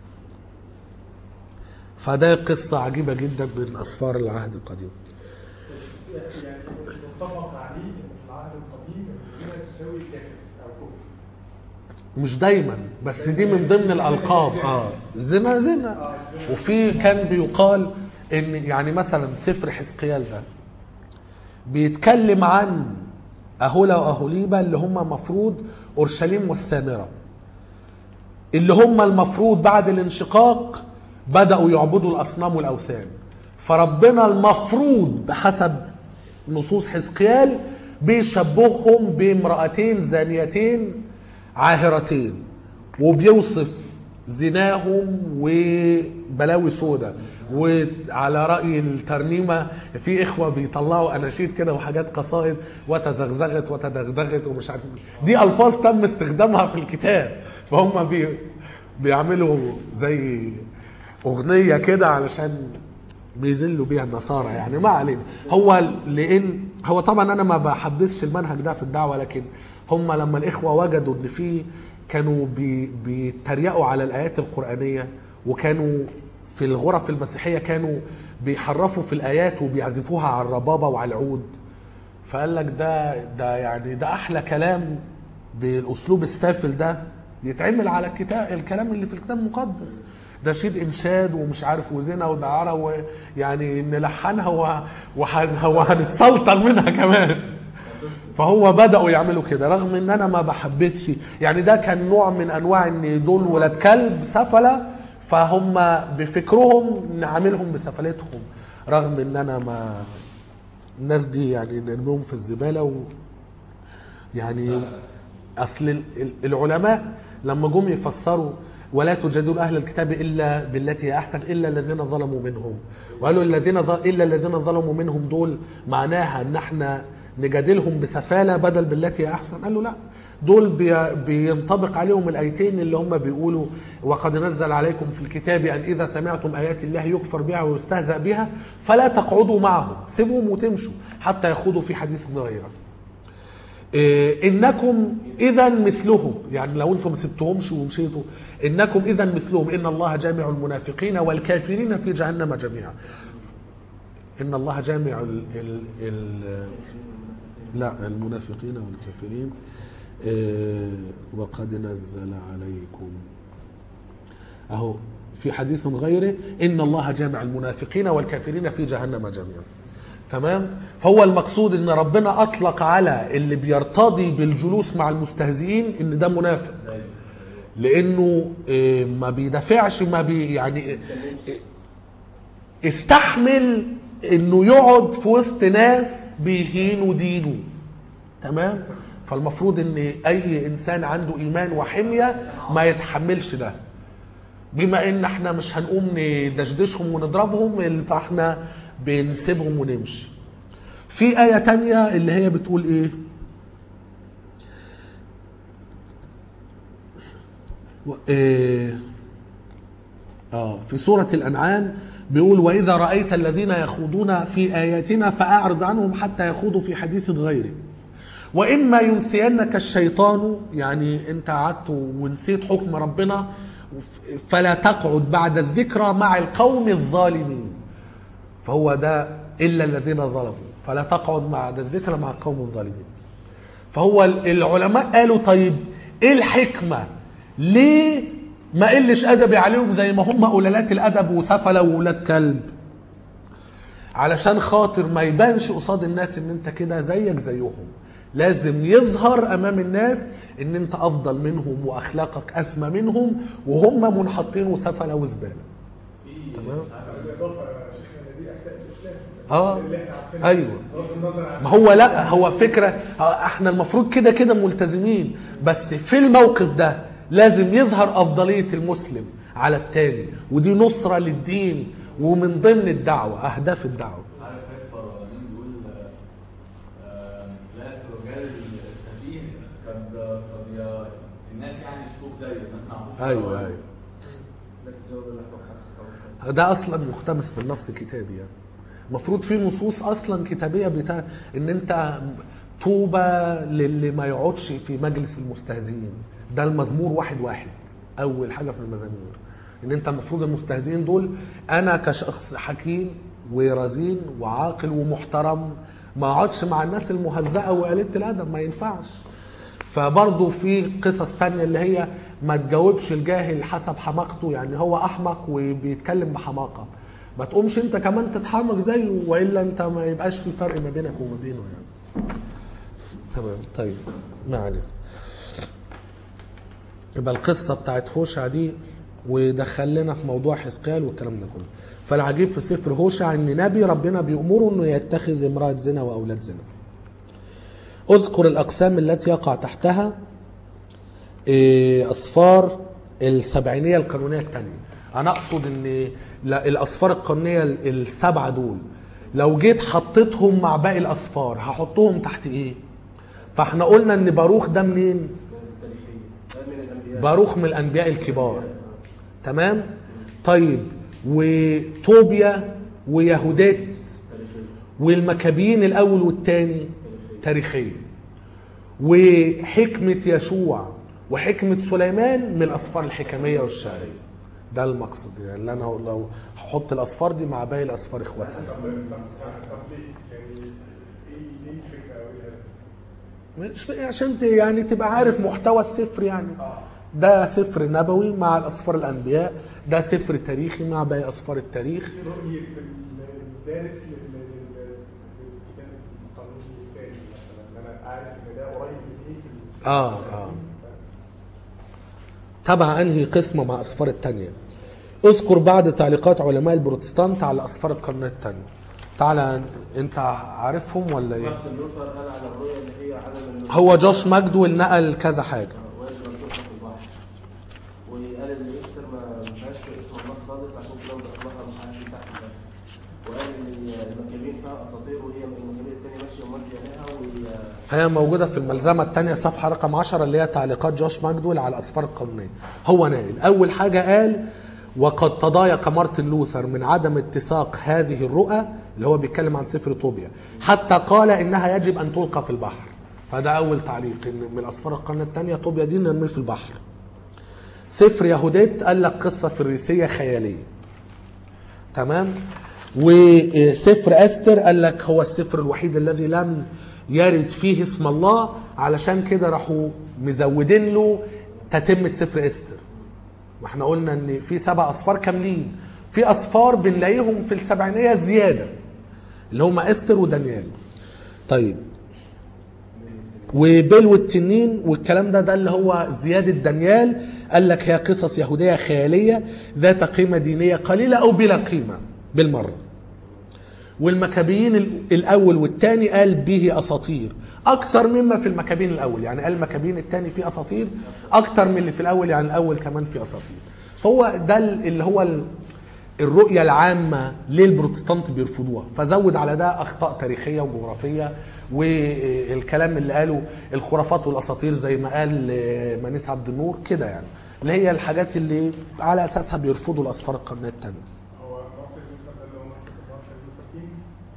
فده قصه عجيبه جدا من اسفار العهد القديم يعني متفق عليه في العهد القديم ان الزنا تساوي كافر او كفر مش دايما بس دي من ضمن الالقاب اه زنا زنا وفي كان بيقال ان يعني مثلا سفر حزقيال ده بيتكلم عن اهولا واهوليبا اللي هم مفروض اورشليم والسامره اللي هم المفروض بعد الانشقاق بداوا يعبدوا الاصنام والاوثان فربنا المفروض بحسب نصوص حزقيال بيشبههم بامرأتين زانيتين عاهرتين وبيوصف زناهم وبلاوي سودة وعلى رأي الترنيمة في إخوة بيطلعوا أناشيد كده وحاجات قصائد وتزغزغت وتدغدغت ومش عارف إيه. دي ألفاظ تم استخدامها في الكتاب فهم بي بيعملوا زي أغنية كده علشان بيذلوا بيها النصارى يعني ما علينا هو لان هو طبعا انا ما بحدثش المنهج ده في الدعوه لكن هم لما الاخوه وجدوا ان في كانوا بي بيتريقوا على الايات القرانيه وكانوا في الغرف المسيحيه كانوا بيحرفوا في الايات وبيعزفوها على الربابه وعلى العود فقال لك ده ده يعني ده احلى كلام بالاسلوب السافل ده يتعمل على الكتاب الكلام اللي في الكتاب المقدس ده شيد انشاد ومش عارف وزنا ودعاره ويعني نلحنها وه- وهن- وهنتسلطن منها كمان فهو بداوا يعملوا كده رغم ان انا ما بحبتش يعني ده كان نوع من انواع ان دول ولاد كلب سفله فهم بفكرهم نعاملهم بسفلتهم رغم ان انا ما الناس دي يعني نرميهم في الزباله و يعني اصل ال- ال- العلماء لما جم يفسروا ولا تجادلوا اهل الكتاب الا بالتي هي احسن الا الذين ظلموا منهم وقالوا الذين ظ- الا الذين ظلموا منهم دول معناها ان احنا نجادلهم بسفاله بدل بالتي هي احسن قالوا لا دول بي بينطبق عليهم الايتين اللي هم بيقولوا وقد نزل عليكم في الكتاب ان اذا سمعتم ايات الله يكفر بها ويستهزأ بها فلا تقعدوا معهم سيبهم وتمشوا حتى يخوضوا في حديث غيره إيه انكم اذا مثلهم يعني لو انتم ما سبتهمش ومشيتوا انكم اذا مثلهم ان الله جامع المنافقين والكافرين في جهنم جميعا ان الله جامع ال ال ال لا المنافقين والكافرين إيه وقد نزل عليكم اهو في حديث غيره ان الله جامع المنافقين والكافرين في جهنم جميعا تمام فهو المقصود ان ربنا اطلق على اللي بيرتضي بالجلوس مع المستهزئين ان ده منافق لانه إيه، ما بيدافعش ما بي يعني إيه، استحمل انه يقعد في وسط ناس بيهينوا دينه تمام فالمفروض ان اي انسان عنده ايمان وحميه ما يتحملش ده بما ان احنا مش هنقوم ندشدشهم ونضربهم فاحنا بنسيبهم ونمشي في آية تانية اللي هي بتقول ايه و- إيه اه في سورة الأنعام بيقول وإذا رأيت الذين يخوضون في آياتنا فأعرض عنهم حتى يخوضوا في حديث غيره وإما ينسينك الشيطان يعني أنت قعدت ونسيت حكم ربنا فلا تقعد بعد الذكرى مع القوم الظالمين فهو ده إلا الذين ظلموا فلا تقعد مع الذكرى مع القوم الظالمين فهو العلماء قالوا طيب ايه الحكمة ليه ما قلش ادبي عليهم زي ما هم قلالات الادب وسفلة وولاد كلب علشان خاطر ما يبانش قصاد الناس ان انت كده زيك زيهم لازم يظهر امام الناس ان انت افضل منهم واخلاقك اسمى منهم وهم منحطين وسفلة وزبالة تمام بالاضافه يا شيخنا دي اخلاق الاسلام اه اللي احنا عارفينها ايوه بغض النظر عن ما هو لا هو فكرة احنا المفروض كده كده ملتزمين بس في الموقف ده لازم يظهر أفضلية المسلم على التاني ودي نصرة للدين ومن ضمن الدعوة أهداف الدعوة عارف حته مين بيقول آه، آه، لا الرجال السفيه قد قد ي- الناس يعني يشوفوك زيه الناس ما يعرفوش أيوه أيوه لا تتجاوز اللحم الخاص ده اصلا مختمس بالنص كتابي يعني المفروض في نصوص اصلا كتابيه بتاع ان انت طوبى للي ما يقعدش في مجلس المستهزئين ده المزمور واحد واحد اول حاجه في المزامير ان انت المفروض المستهزئين دول انا كشخص حكيم ورزين وعاقل ومحترم ما اقعدش مع الناس المهزأه وقليله الادب ما ينفعش فبرضه في قصص تانية اللي هي ما تجاوبش الجاهل حسب حماقته يعني هو احمق وبيتكلم بحماقه ما تقومش انت كمان تتحمق زيه والا انت ما يبقاش في فرق ما بينك وما بينه يعني تمام طيب ما علينا يبقى القصه بتاعت هوشع دي ودخلنا في موضوع حزقيال والكلام ده كله فالعجيب في سفر هوشع ان نبي ربنا بيأمره انه يتخذ امرأة زنا واولاد زنا اذكر الاقسام التي يقع تحتها إيه، اصفار السبعينيه القانونيه الثانيه انا اقصد ان لا- الاصفار القانونيه ال- السبعه دول لو جيت حطيتهم مع باقي الاصفار هحطهم تحت ايه فاحنا قلنا ان باروخ ده منين من التاريخية ده من الأنبياء باروخ من الانبياء الكبار تمام طيب وطوبيا ويهودات تاريخية والمكابين الاول والثاني تاريخيا وحكمه يشوع وحكمه سليمان من الاسفار الحكميه والشعريه ده المقصد يعني اللي انا لو هحط الاسفار دي مع باقي الاسفار اخواتها طب طب طب ليه؟ يعني ايه ليه الفكره او ايه الهدف؟ مش فا- عشان ت- يعني تبقى عارف محتوى السفر يعني ده سفر نبوي مع الاسفار الانبياء ده سفر تاريخي مع باقي اسفار التاريخ في رؤيه الدارس لل- لل- للكتاب القانوني الثاني مثلا ان انا عارف ان ده قريب من ايه في ال- اه اه تبع انهي قسمه مع اسفار التانية اذكر بعض تعليقات علماء البروتستانت على اسفار القرن الثاني تعالى انت عارفهم ولا ايه مارتن لوثر قال على الرؤية اللي هي عدم النزول هو جوش ماجدويل نقل كذا حاجه ويجب أن تطلق في البحر وقال ان استر ما ما فيهاش اسم الله خالص عشان كده بتطلقها مش عارف يساعد ده وقال ان المكابين فيها اساطير وهي المكابين التانية ماشيه وماشيه عليها وهي هي موجودة في الملزمة الثانية صفحة رقم 10 اللي هي تعليقات جوش ماجدويل على الأسفار القانونية هو ناقل أول حاجة قال وقد تضايق مارتن لوثر من عدم اتساق هذه الرؤى اللي هو بيتكلم عن سفر طوبيا حتى قال إنها يجب أن تلقى في البحر فده اول تعليق ان من اسفار القرن الثانيه طوبيا دي نرميه في البحر سفر يهوديت قال لك قصه فريسيه خياليه تمام وسفر استر قال لك هو السفر الوحيد الذي لم يرد فيه اسم الله علشان كده راحوا مزودين له تتمه سفر استر واحنا قلنا ان في سبع اصفار كاملين في اصفار بنلاقيهم في السبعينيه زياده اللي هم استر ودانيال طيب وبيل والتنين والكلام ده ده اللي هو زيادة دانيال قال لك هي قصص يهودية خيالية ذات قيمة دينية قليلة أو بلا قيمة بالمرة والمكابيين ال- الأول والثاني قال به أساطير أكثر مما في المكابين الأول يعني قال المكابين الثاني فيه أساطير أكثر من اللي في الأول يعني الأول كمان فيه أساطير فهو ده ال- اللي هو ال- الرؤية العامة ليه البروتستانت بيرفضوها فزود على ده أخطاء تاريخية وجغرافية والكلام اللي قاله الخرافات والأساطير زي ما قال آه، منيس عبد النور كده يعني اللي هي الحاجات اللي على أساسها بيرفضوا الأسفار القرنية الثانية هو مارتن لوثر ده اللي هو مارتن لوثر كينج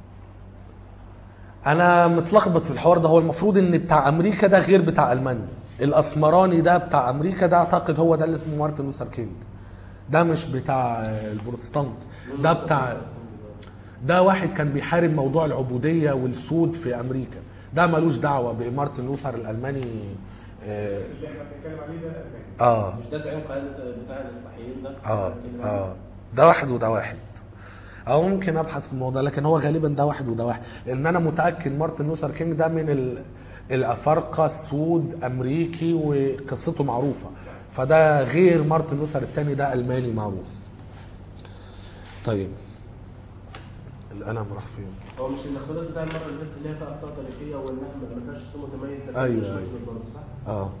انا متلخبط في الحوار ده هو المفروض ان بتاع امريكا ده غير بتاع المانيا الاسمراني ده بتاع امريكا ده اعتقد هو ده اللي اسمه مارتن لوثر كينج ده مش بتاع البروتستانت ده بتاع ده واحد كان بيحارب موضوع العبودية والسود في أمريكا ده ملوش دعوة بمارتن لوثر الألماني آه اللي احنا بنتكلم عليه ده الماني آه مش ده زعيم قاعده بتاع الاصلاحيين ده آه, بنتكلم عليه؟ آه ده واحد وده واحد أو ممكن أبحث في الموضوع لكن هو غالبا ده واحد وده واحد لأن أنا متأكد مارتن لوثر كينج ده من ال... الأفارقة السود أمريكي وقصته معروفة فده غير مارتن لوثر التاني ده ألماني معروف طيب القلم راح فين؟ هو مش الاقتباس بتاع المره اللي فاتت اللي هي فيها اخطاء تاريخيه وانها ما فيهاش اسلوب متميز ده أيوة، مش أيوة. مكتوب برضه صح؟ اه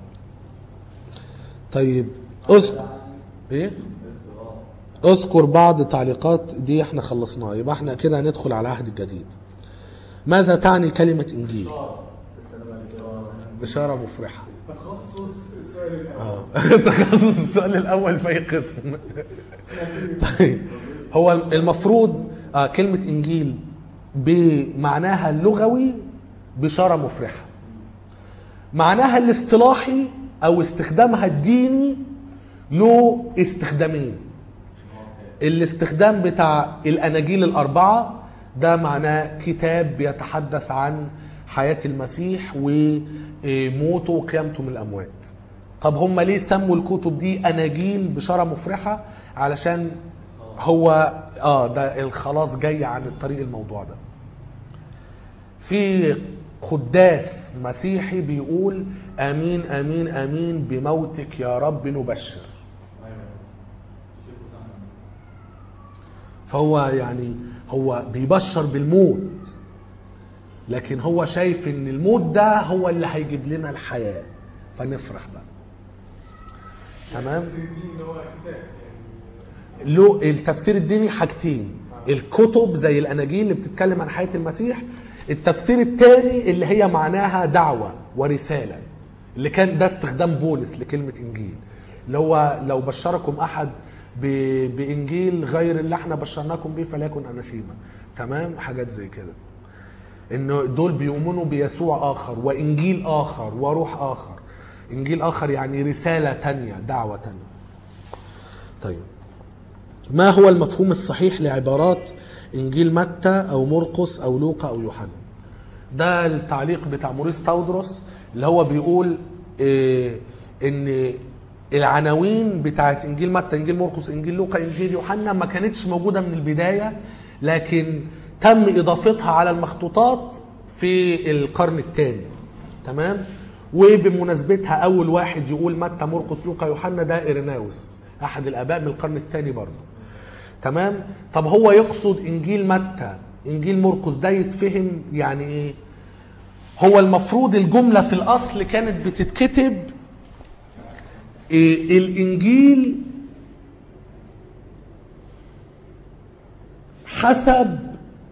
طيب اذكر ايه اذكر بعض تعليقات دي احنا خلصناها يبقى احنا كده هندخل على العهد الجديد ماذا تعني كلمة انجيل السلام عليكم بشارة مفرحة تخصص السؤال الاول اه تخصص السؤال الاول في اي قسم طيب هو المفروض آه كلمة انجيل بمعناها اللغوي بشارة مفرحة معناها الاصطلاحي او استخدامها الديني له استخدامين الاستخدام بتاع الاناجيل الاربعه ده معناه كتاب بيتحدث عن حياه المسيح وموته وقيامته من الاموات طب هم ليه سموا الكتب دي اناجيل بشاره مفرحه علشان هو اه ده الخلاص جاي عن الطريق الموضوع ده في قداس مسيحي بيقول امين امين امين بموتك يا رب نبشر ايوه الشيخ اسامه فهو يعني هو بيبشر بالموت لكن هو شايف ان الموت ده هو اللي هيجيب لنا الحياه فنفرح بقى تمام الدين ان هو كتاب يعني له التفسير الديني حاجتين الكتب زي الاناجيل اللي بتتكلم عن حياه المسيح التفسير الثاني اللي هي معناها دعوه ورساله اللي كان ده استخدام بولس لكلمه انجيل اللي هو لو بشركم احد ب- بانجيل غير اللي احنا بشرناكم به فليكن اناثيما تمام حاجات زي كده انه دول بيؤمنوا بيسوع اخر وانجيل اخر وروح اخر انجيل اخر يعني رساله تانية دعوه تانية طيب ما هو المفهوم الصحيح لعبارات انجيل متى او مرقس او لوقا او يوحنا ده التعليق بتاع موريس تاودروس اللي هو بيقول إيه ان العناوين بتاعت انجيل متى انجيل مرقس انجيل لوقا انجيل يوحنا ما كانتش موجوده من البدايه لكن تم اضافتها على المخطوطات في القرن الثاني تمام وبمناسبتها اول واحد يقول متى مرقس لوقا يوحنا ده ايريناوس احد الاباء من القرن الثاني برضه تمام طب هو يقصد انجيل متى انجيل مرقس ده يتفهم يعني ايه هو المفروض الجمله في الاصل كانت بتتكتب إيه الانجيل حسب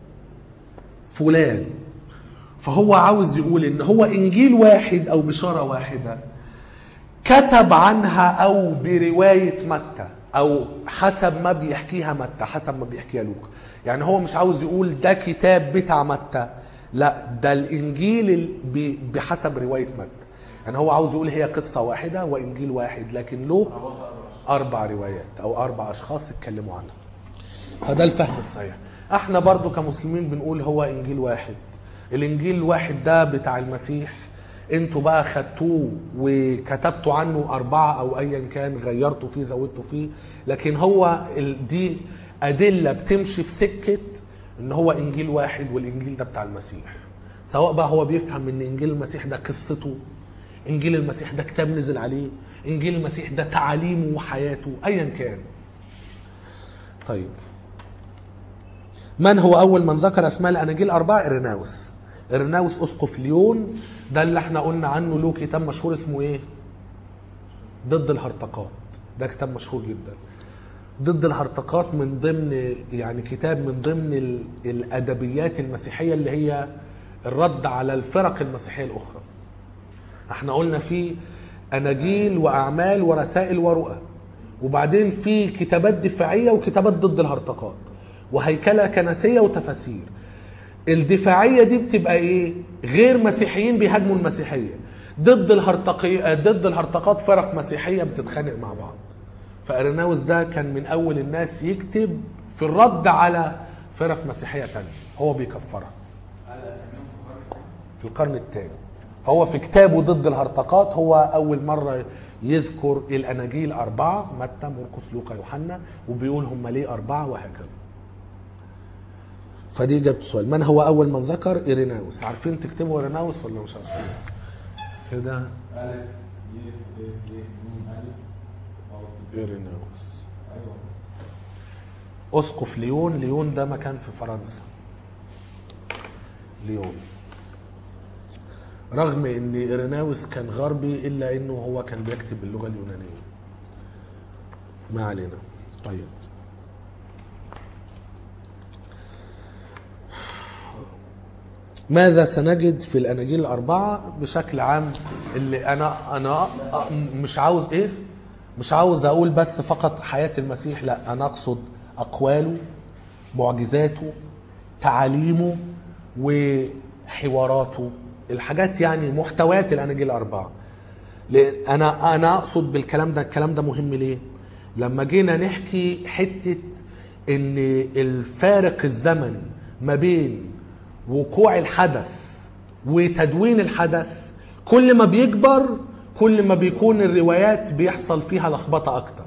فلان فهو عاوز يقول ان هو انجيل واحد او بشاره واحده كتب عنها او بروايه متى او حسب ما بيحكيها متى حسب ما بيحكيها لوقا يعني هو مش عاوز يقول ده كتاب بتاع متى لا ده الانجيل ال- ب- بحسب روايه متى يعني هو عاوز يقول هي قصه واحده وانجيل واحد لكن له اربع روايات او اربع اشخاص اتكلموا عنها فده الفهم الصحيح احنا برضو كمسلمين بنقول هو انجيل واحد الانجيل الواحد ده بتاع المسيح انتوا بقى خدتوه وكتبتوا عنه اربعه او ايا كان غيرتوا فيه زودتوا فيه لكن هو ال- دي ادله بتمشي في سكه ان هو انجيل واحد والانجيل ده بتاع المسيح سواء بقى هو بيفهم ان انجيل المسيح ده قصته انجيل المسيح ده كتاب نزل عليه انجيل المسيح ده تعاليمه وحياته ايا كان طيب من هو اول من ذكر اسماء الاناجيل اربعه ارناوس ارناوس اسقف ليون ده اللي احنا قلنا عنه له كتاب مشهور اسمه ايه ضد الهرطقات ده كتاب مشهور جدا ضد الهرطقات من ضمن يعني كتاب من ضمن ال- الادبيات المسيحيه اللي هي الرد على الفرق المسيحيه الاخرى احنا قلنا في اناجيل واعمال ورسائل ورؤى وبعدين في كتابات دفاعيه وكتابات ضد الهرطقات وهيكله كنسيه وتفاسير الدفاعيه دي بتبقى ايه غير مسيحيين بيهاجموا المسيحيه ضد الهرطقي ضد الهرطقات فرق مسيحيه بتتخانق مع بعض فارناوس ده كان من اول الناس يكتب في الرد على فرق مسيحيه تانية هو بيكفرها قال اساميهم في القرن الثاني في القرن الثاني فهو في كتابه ضد الهرطقات هو أول مرة يذكر الأناجيل أربعة متى مرقس لوقا يوحنا وبيقول هم ليه أربعة وهكذا فدي إجابة السؤال من هو أول من ذكر إيريناوس عارفين تكتبوا إيريناوس ولا مش عارفين كده ألف ي ب ي ن ألف واو إيريناوس أيوه أسقف ليون ليون ده مكان في فرنسا ليون رغم ان إيريناوس كان غربي الا انه هو كان بيكتب باللغه اليونانيه ما علينا طيب ماذا سنجد في الاناجيل الاربعه بشكل عام اللي انا انا مش عاوز ايه مش عاوز اقول بس فقط حياه المسيح لا انا اقصد اقواله معجزاته تعاليمه وحواراته الحاجات يعني محتويات الاناجيل الاربعه لأن انا انا اقصد بالكلام ده الكلام ده مهم ليه لما جينا نحكي حته ان الفارق الزمني ما بين وقوع الحدث وتدوين الحدث كل ما بيكبر كل ما بيكون الروايات بيحصل فيها لخبطه اكتر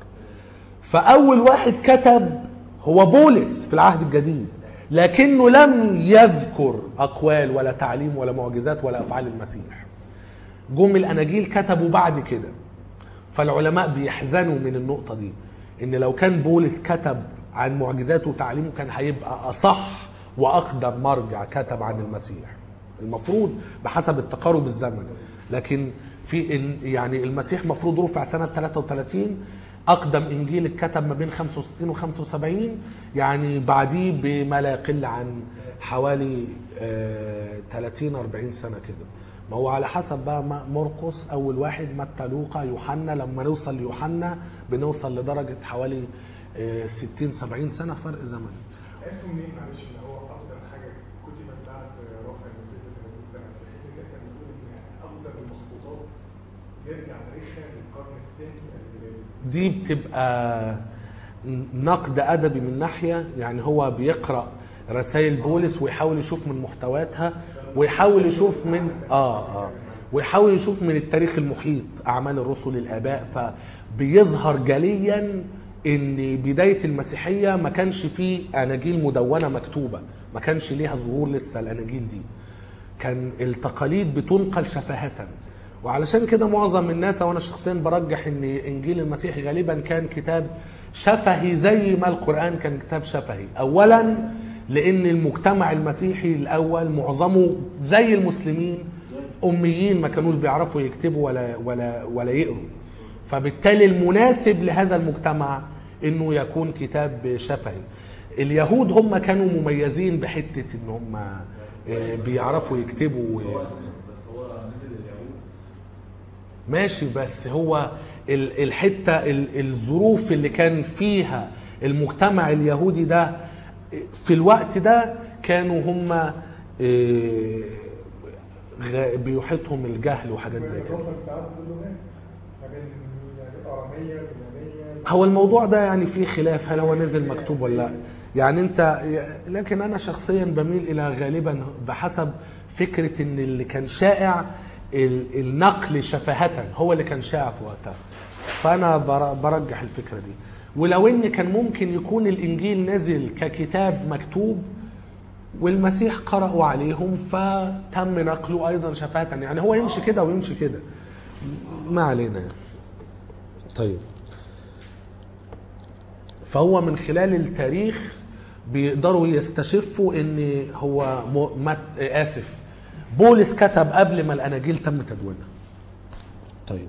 فاول واحد كتب هو بولس في العهد الجديد لكنه لم يذكر اقوال ولا تعليم ولا معجزات ولا افعال المسيح جم الاناجيل كتبوا بعد كده فالعلماء بيحزنوا من النقطه دي ان لو كان بولس كتب عن معجزاته وتعليمه كان هيبقى اصح واقدم مرجع كتب عن المسيح المفروض بحسب التقارب الزمني لكن في إن- يعني المسيح مفروض رفع سنه 33 اقدم انجيل اتكتب ما بين 65 و 75 يعني بعديه بما لا يقل عن حوالي آه، 30 40 سنه كده ما هو على حسب بقى ما- مرقس اول واحد متى لوقا يوحنا لما نوصل ليوحنا بنوصل لدرجه حوالي آه، 60 70 سنه فرق زمني عرفوا منين معلش ان هو اقدم حاجه كتبت بعد رفع المسيح ب 30 سنه في حين ان احنا بنقول ان اقدم المخطوطات يرجع تاريخها للقرن الثاني الميلادي دي بتبقى نقد ادبي من ناحيه يعني هو بيقرا رسائل بولس ويحاول يشوف من محتوياتها ويحاول يشوف من اه اه ويحاول يشوف من التاريخ المحيط اعمال الرسل الاباء فبيظهر جليا ان بدايه المسيحيه ما كانش فيه اناجيل مدونه مكتوبه ما كانش ليها ظهور لسه الاناجيل دي كان التقاليد بتنقل شفاهة وعلشان كده معظم الناس وانا شخصيا برجح ان انجيل المسيح غالبا كان كتاب شفهي زي ما القران كان كتاب شفهي اولا لان المجتمع المسيحي الاول معظمه زي المسلمين اميين ما كانوش بيعرفوا يكتبوا ولا ولا ولا يقروا فبالتالي المناسب لهذا المجتمع انه يكون كتاب شفهي اليهود هم كانوا مميزين بحته ان هم آه، بيعرفوا يكتبوا بس هو نزل اليهود ماشي بس هو ال- الحته ال- الظروف اللي كان فيها المجتمع اليهودي ده في الوقت ده كانوا هم إيه، غ- بيحيطهم الجهل وحاجات زي كده بالإضافة لتعدد اللغات ما بين يعني الأرامية اليونانية هو الموضوع ده يعني فيه خلاف هل هو نزل مكتوب ولا لا يعني انت لكن انا شخصيا بميل الى غالبا بحسب فكره ان اللي كان شائع ال- النقل شفاهة هو اللي كان شائع في وقتها فانا بر- برجح الفكره دي ولو ان كان ممكن يكون الانجيل نزل ككتاب مكتوب والمسيح قرأوا عليهم فتم نقله ايضا شفاهة يعني هو يمشي كده ويمشي كده ما علينا يعني. طيب فهو من خلال التاريخ بيقدروا يستشفوا ان هو م... مت... اسف بولس كتب قبل ما الاناجيل تم تدوينها طيب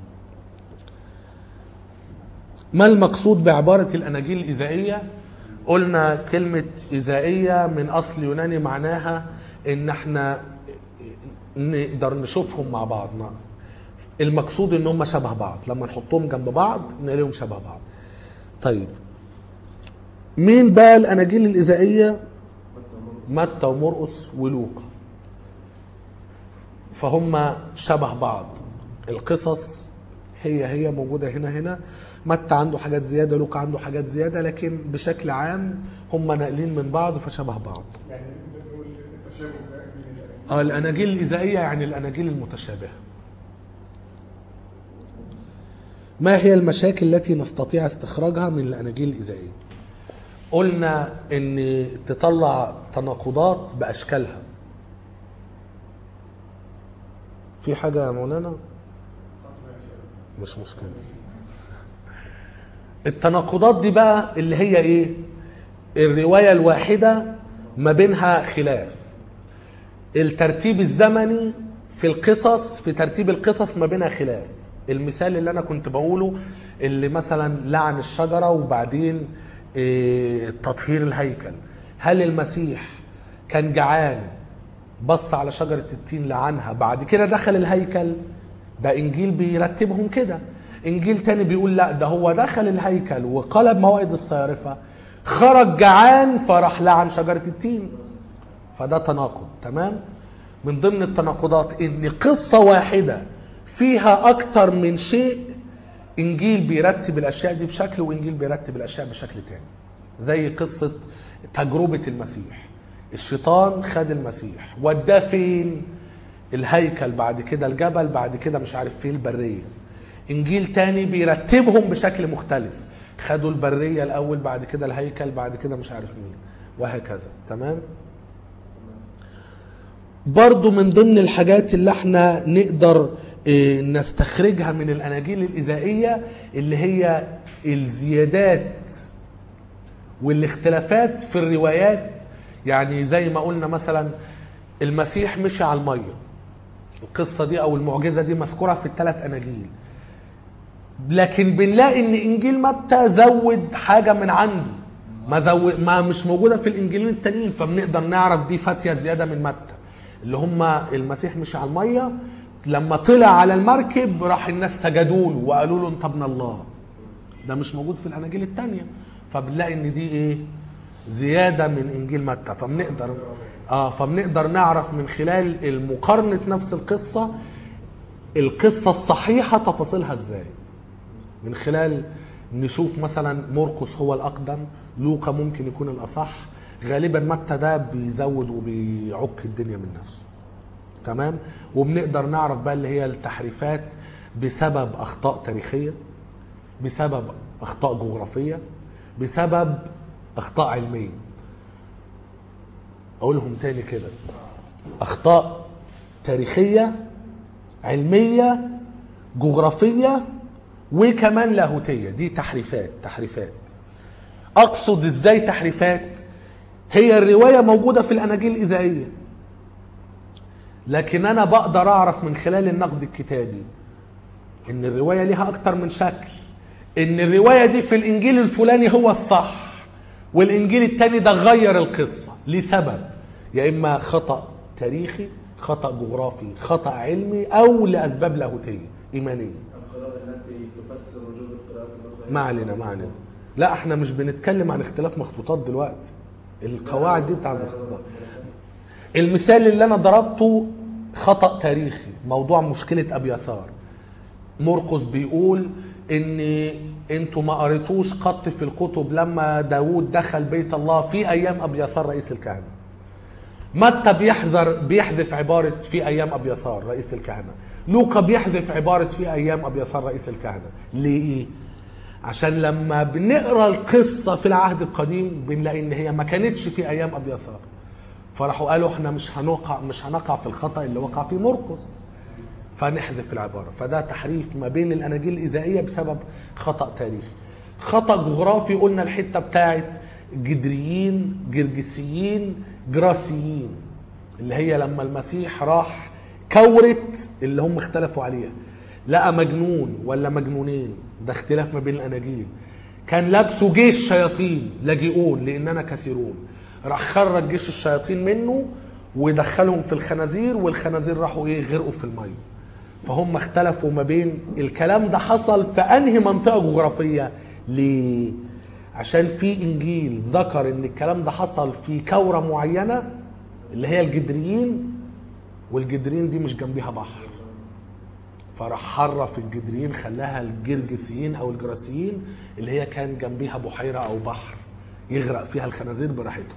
ما المقصود بعبارة الأناجيل الإذائية؟ قلنا كلمة إذائية من أصل يوناني معناها إن احنا نقدر نشوفهم مع بعض المقصود إن هم شبه بعض لما نحطهم جنب بعض نلاقيهم شبه بعض طيب مين بقى الأناجيل الإذائية؟ متى ومرقس ولوقا فهم شبه بعض القصص هي هي موجودة هنا هنا متى عنده حاجات زيادة لوقا عنده حاجات زيادة لكن بشكل عام هم ناقلين من بعض فشبه بعض يعني نقول التشابه ده بين الأناجيل اه الأناجيل الإذائية يعني الأناجيل المتشابهة ما هي المشاكل التي نستطيع استخراجها من الأناجيل الإذائية قلنا ان تطلع تناقضات باشكالها في حاجه يا مولانا مش مشكله التناقضات دي بقى اللي هي ايه الروايه الواحده ما بينها خلاف الترتيب الزمني في القصص في ترتيب القصص ما بينها خلاف المثال اللي انا كنت بقوله اللي مثلا لعن الشجره وبعدين إيه، تطهير الهيكل هل المسيح كان جعان بص على شجرة التين لعنها بعد كده دخل الهيكل ده انجيل بيرتبهم كده انجيل تاني بيقول لا ده هو دخل الهيكل وقلب موائد الصيارفة خرج جعان فراح لعن شجرة التين فده تناقض تمام من ضمن التناقضات ان قصة واحدة فيها اكتر من شيء انجيل بيرتب الاشياء دي بشكل وانجيل بيرتب الاشياء بشكل تاني زي قصة تجربة المسيح الشيطان خد المسيح وداه فين الهيكل بعد كده الجبل بعد كده مش عارف فين البرية انجيل تاني بيرتبهم بشكل مختلف خدوا البرية الاول بعد كده الهيكل بعد كده مش عارف مين وهكذا تمام برضو من ضمن الحاجات اللي احنا نقدر اه، نستخرجها من الاناجيل الاذائيه اللي هي الزيادات والاختلافات في الروايات يعني زي ما قلنا مثلا المسيح مشي على الميه القصه دي او المعجزه دي مذكوره في الثلاث اناجيل لكن بنلاقي ان انجيل متى زود حاجه من عنده ما زود ما مش موجوده في الانجيلين التانيين فبنقدر نعرف دي فاتيه زياده من متى اللي هم المسيح مشي على الميه لما طلع على المركب راح الناس سجدوا له وقالوا له انت ابن الله ده مش موجود في الاناجيل التانية فبنلاقي ان دي ايه زياده من انجيل متى فبنقدر اه فبنقدر نعرف من خلال المقارنه نفس القصه القصه الصحيحه تفاصيلها ازاي من خلال نشوف مثلا مرقس هو الاقدم لوقا ممكن يكون الاصح غالبا متى ده بيزود وبيعك الدنيا من نفسه تمام وبنقدر نعرف بقى اللي هي التحريفات بسبب اخطاء تاريخيه بسبب اخطاء جغرافيه بسبب اخطاء علميه اقولهم تاني كده اخطاء تاريخيه علميه جغرافيه وكمان لاهوتيه دي تحريفات تحريفات اقصد ازاي تحريفات هي الروايه موجوده في الاناجيل الاذائيه لكن انا بقدر اعرف من خلال النقد الكتابي ان الروايه ليها اكتر من شكل ان الروايه دي في الانجيل الفلاني هو الصح والانجيل التاني ده غير القصه لسبب يا اما خطا تاريخي خطا جغرافي خطا علمي او لاسباب لاهوتيه ايمانيه القراءة التي تفسر وجود القراءات الأخرى ما علينا ما علينا لا احنا مش بنتكلم عن اختلاف مخطوطات دلوقتي القواعد دي بتاع المخطوطات المثال اللي انا ضربته خطأ تاريخي موضوع مشكلة ابي يسار مرقس بيقول ان انتوا ما قريتوش قط في الكتب لما داود دخل بيت الله في ايام ابي يسار رئيس الكهنه متى بيحذر بيحذف عباره في ايام ابي يسار رئيس الكهنه لوقا بيحذف عباره في ايام ابي يسار رئيس الكهنه ليه عشان لما بنقرا القصه في العهد القديم بنلاقي ان هي ما كانتش في ايام ابي يسار فراحوا قالوا احنا مش هنقع مش هنقع في الخطا اللي وقع فيه مرقس فنحذف العبارة فده تحريف ما بين الأناجيل الإذائية بسبب خطأ تاريخي خطأ جغرافي قلنا الحتة بتاعت جدريين جرجسيين جراسيين اللي هي لما المسيح راح كورت اللي هم اختلفوا عليها لقى مجنون ولا مجنونين ده اختلاف ما بين الأناجيل كان لابسه جيش شياطين لاجئون لأننا كثيرون راح خرج جيش الشياطين منه ودخلهم في الخنازير والخنازير راحوا ايه غرقوا في الميه فهم اختلفوا ما بين الكلام ده حصل في انهي منطقه جغرافيه ليه عشان في انجيل ذكر ان الكلام ده حصل في كوره معينه اللي هي الجدريين والجدريين دي مش جنبيها بحر فراح حرف الجدريين خلاها الجرجسيين او الجراسيين اللي هي كان جنبيها بحيره او بحر يغرق فيها الخنازير براحتهم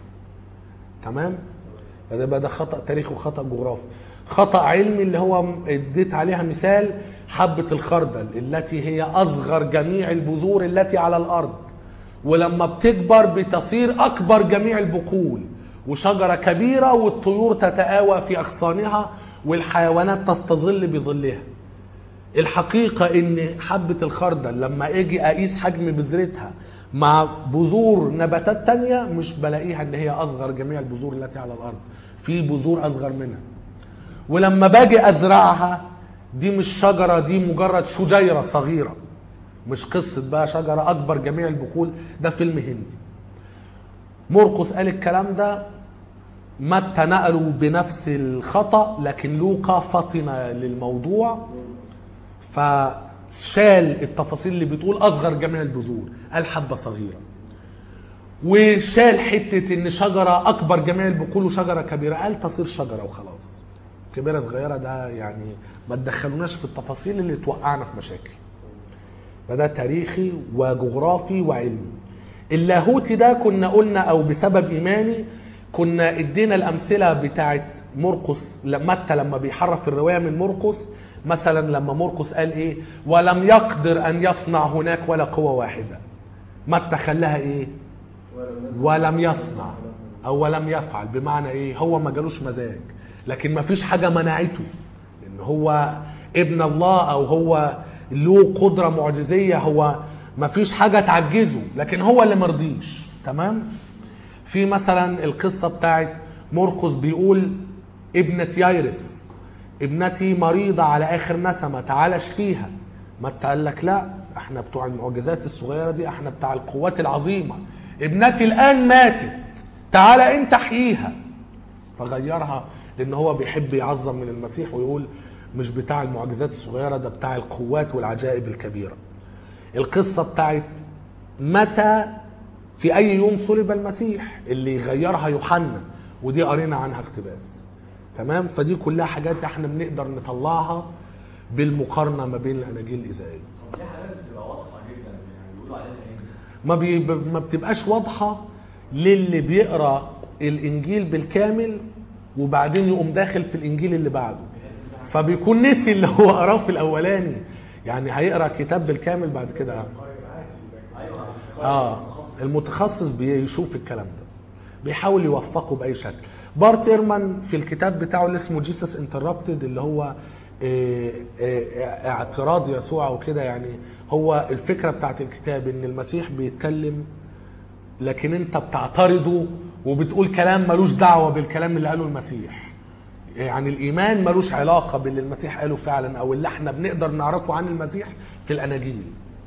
تمام فده بقى ده خطا تاريخي وخطا جغرافي خطا علمي اللي هو اديت عليها مثال حبه الخردل التي هي اصغر جميع البذور التي على الارض ولما بتكبر بتصير اكبر جميع البقول وشجره كبيره والطيور تتآوى في اغصانها والحيوانات تستظل بظلها الحقيقة إن حبة الخردل لما أجي أقيس حجم بذرتها مع بذور نباتات تانية مش بلاقيها إن هي أصغر جميع البذور التي على الأرض في بذور أصغر منها ولما باجي أزرعها دي مش شجرة دي مجرد شجيرة صغيرة مش قصة بقى شجرة أكبر جميع البقول ده فيلم هندي مرقس قال الكلام ده متى نقلوا بنفس الخطأ لكن لوقا فطن للموضوع فشال التفاصيل اللي بتقول اصغر جميع البذور قال حبه صغيره وشال حته ان شجره اكبر جميع البقول وشجره كبيره قال تصير شجره وخلاص كبيره صغيره ده يعني ما تدخلوناش في التفاصيل اللي توقعنا في مشاكل فده تاريخي وجغرافي وعلمي اللاهوتي ده كنا قلنا او بسبب ايماني كنا ادينا الامثله بتاعت مرقس متى لما بيحرف الروايه من مرقس مثلا لما مرقس قال ايه ولم يقدر ان يصنع هناك ولا قوه واحده متى خلاها ايه ولم يصنع او ولم يفعل بمعنى ايه هو ما جالوش مزاج لكن ما فيش حاجه منعته ان هو ابن الله او هو له قدره معجزيه هو ما فيش حاجه تعجزه لكن هو اللي مرضيش تمام في مثلا القصه بتاعت مرقس بيقول ابنه يايرس ابنتي مريضة على آخر نسمة تعال اشفيها متى قال لك لا احنا بتوع المعجزات الصغيرة دي احنا بتاع القوات العظيمة ابنتي الآن ماتت تعال انت احييها فغيرها لأن هو بيحب يعظم من المسيح ويقول مش بتاع المعجزات الصغيرة ده بتاع القوات والعجائب الكبيرة القصة بتاعت متى في أي يوم صلب المسيح اللي غيرها يوحنا ودي قرينا عنها اقتباس تمام فدي كلها حاجات احنا بنقدر نطلعها بالمقارنه ما بين الاناجيل الاذائيه طب في حاجات بتبقى واضحه جدا يعني بيقولوا عليها ايه؟ ما بي ما بتبقاش واضحه للي بيقرا الانجيل بالكامل وبعدين يقوم داخل في الانجيل اللي بعده فبيكون نسي اللي هو قراه في الاولاني يعني هيقرا كتاب بالكامل بعد كده ايوه اه المتخصص بيشوف الكلام ده بيحاول يوفقه باي شكل بارت ايرمان في الكتاب بتاعه اللي اسمه جيسس انتربتد اللي هو آه، آه، اعتراض يسوع وكده يعني هو الفكره بتاعت الكتاب ان المسيح بيتكلم لكن انت بتعترضه وبتقول كلام ملوش دعوه بالكلام اللي قاله المسيح يعني الايمان ملوش علاقه باللي المسيح قاله فعلا او اللي احنا بنقدر نعرفه عن المسيح في الاناجيل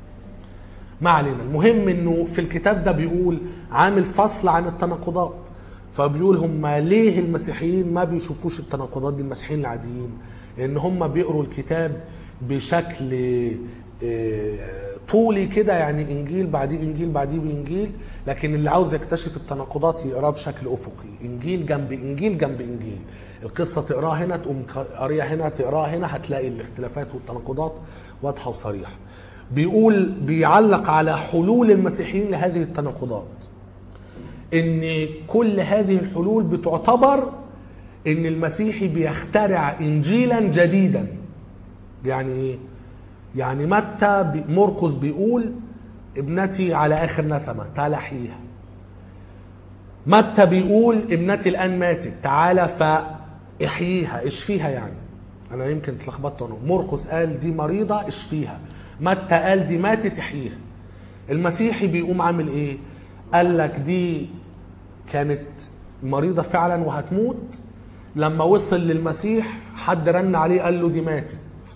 ما علينا المهم انه في الكتاب ده بيقول عامل فصل عن التناقضات فبيقول هم ليه المسيحيين ما بيشوفوش التناقضات دي المسيحيين العاديين ان هم بيقروا الكتاب بشكل آه، طولي كده يعني انجيل بعديه انجيل بعديه بانجيل لكن اللي عاوز يكتشف التناقضات يقراه بشكل افقي انجيل جنب انجيل جنب انجيل القصه تقراها هنا تقوم قاريها هنا تقراها هنا هتلاقي الاختلافات والتناقضات واضحه وصريحه بيقول بيعلق على حلول المسيحيين لهذه التناقضات ان كل هذه الحلول بتعتبر ان المسيحي بيخترع انجيلا جديدا يعني ايه يعني متى بي- مرقس بيقول ابنتي على اخر نسمه تعال احييها متى بيقول ابنتي الان ماتت تعالى فاحييها اشفيها يعني انا يمكن اتلخبطت انا مرقس قال دي مريضه اشفيها متى قال دي ماتت احييها المسيحي بيقوم عامل ايه قال لك دي كانت مريضه فعلا وهتموت لما وصل للمسيح حد رن عليه قال له دي ماتت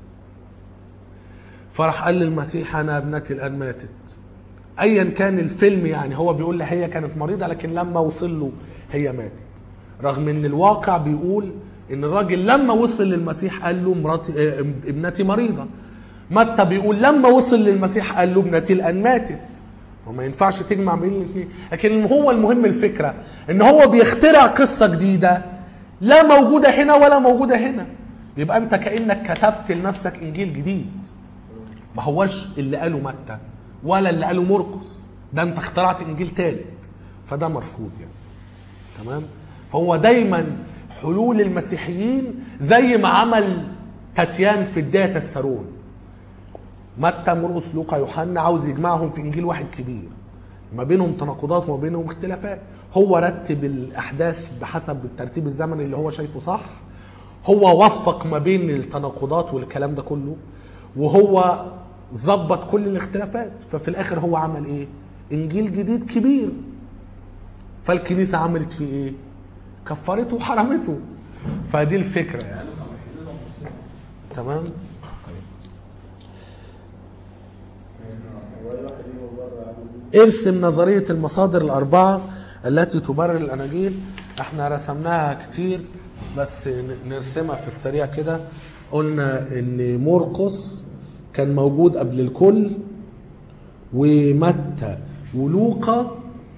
فراح قال للمسيح انا ابنتي الان ماتت ايا كان الفيلم يعني هو بيقول لي هي كانت مريضه لكن لما وصل له هي ماتت رغم ان الواقع بيقول ان الراجل لما وصل للمسيح قال له مراتي آه، ابنتي مريضه متى بيقول لما وصل للمسيح قال له ابنتي الان ماتت وما ينفعش تجمع بين الاثنين لكن هو المهم الفكره ان هو بيخترع قصه جديده لا موجوده هنا ولا موجوده هنا يبقى انت كانك كتبت لنفسك انجيل جديد ما هوش اللي قاله متى ولا اللي قاله مرقس ده انت اخترعت انجيل ثالث فده مرفوض يعني تمام فهو دايما حلول المسيحيين زي ما عمل تاتيان في الداتا السارون متى مرقس لوقا يوحنا عاوز يجمعهم في انجيل واحد كبير ما بينهم تناقضات وما بينهم اختلافات هو رتب الاحداث بحسب الترتيب الزمني اللي هو شايفه صح هو وفق ما بين التناقضات والكلام ده كله وهو ظبط كل الاختلافات ففي الاخر هو عمل ايه انجيل جديد كبير فالكنيسه عملت فيه ايه كفرته وحرمته فدي الفكره يعني تمام طيب هو اي واحد يجي من بره عامل ارسم نظرية المصادر الأربعة التي تبرر الأناجيل احنا رسمناها كتير بس ن- نرسمها في السريع كده قلنا ان مرقس كان موجود قبل الكل ومتى ولوقا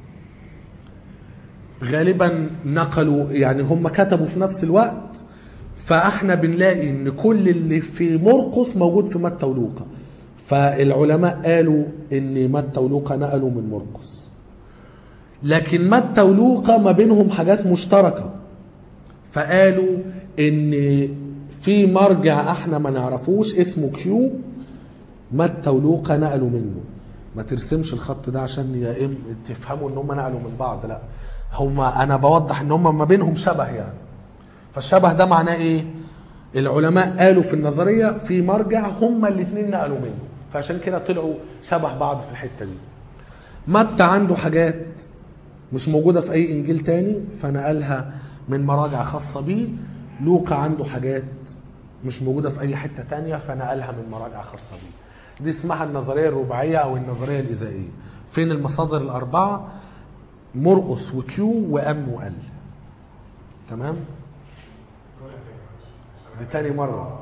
غالبا نقلوا يعني هم كتبوا في نفس الوقت فاحنا بنلاقي ان كل اللي في مرقس موجود في متى ولوقا فالعلماء قالوا ان متى ولوقا نقلوا من مرقس لكن متى ولوقا ما بينهم حاجات مشتركه فقالوا ان في مرجع احنا ما نعرفوش اسمه كيو متى ولوقا نقلوا منه ما ترسمش الخط ده عشان يا ام تفهموا ان هم نقلوا من بعض لا هم انا بوضح ان هم ما بينهم شبه يعني فالشبه ده معناه ايه العلماء قالوا في النظريه في مرجع هم الاثنين نقلوا منه فعشان كده طلعوا شبه بعض في الحته دي متى عنده حاجات مش موجوده في اي انجيل تاني فنقلها من مراجع خاصه بيه لوقا عنده حاجات مش موجوده في اي حته تانية فنقلها من مراجع خاصه بيه دي اسمها النظريه الرباعيه او النظريه الاذائيه فين المصادر الاربعه مرقس وكيو وام وال تمام قولها تاني معلش. دي تاني مره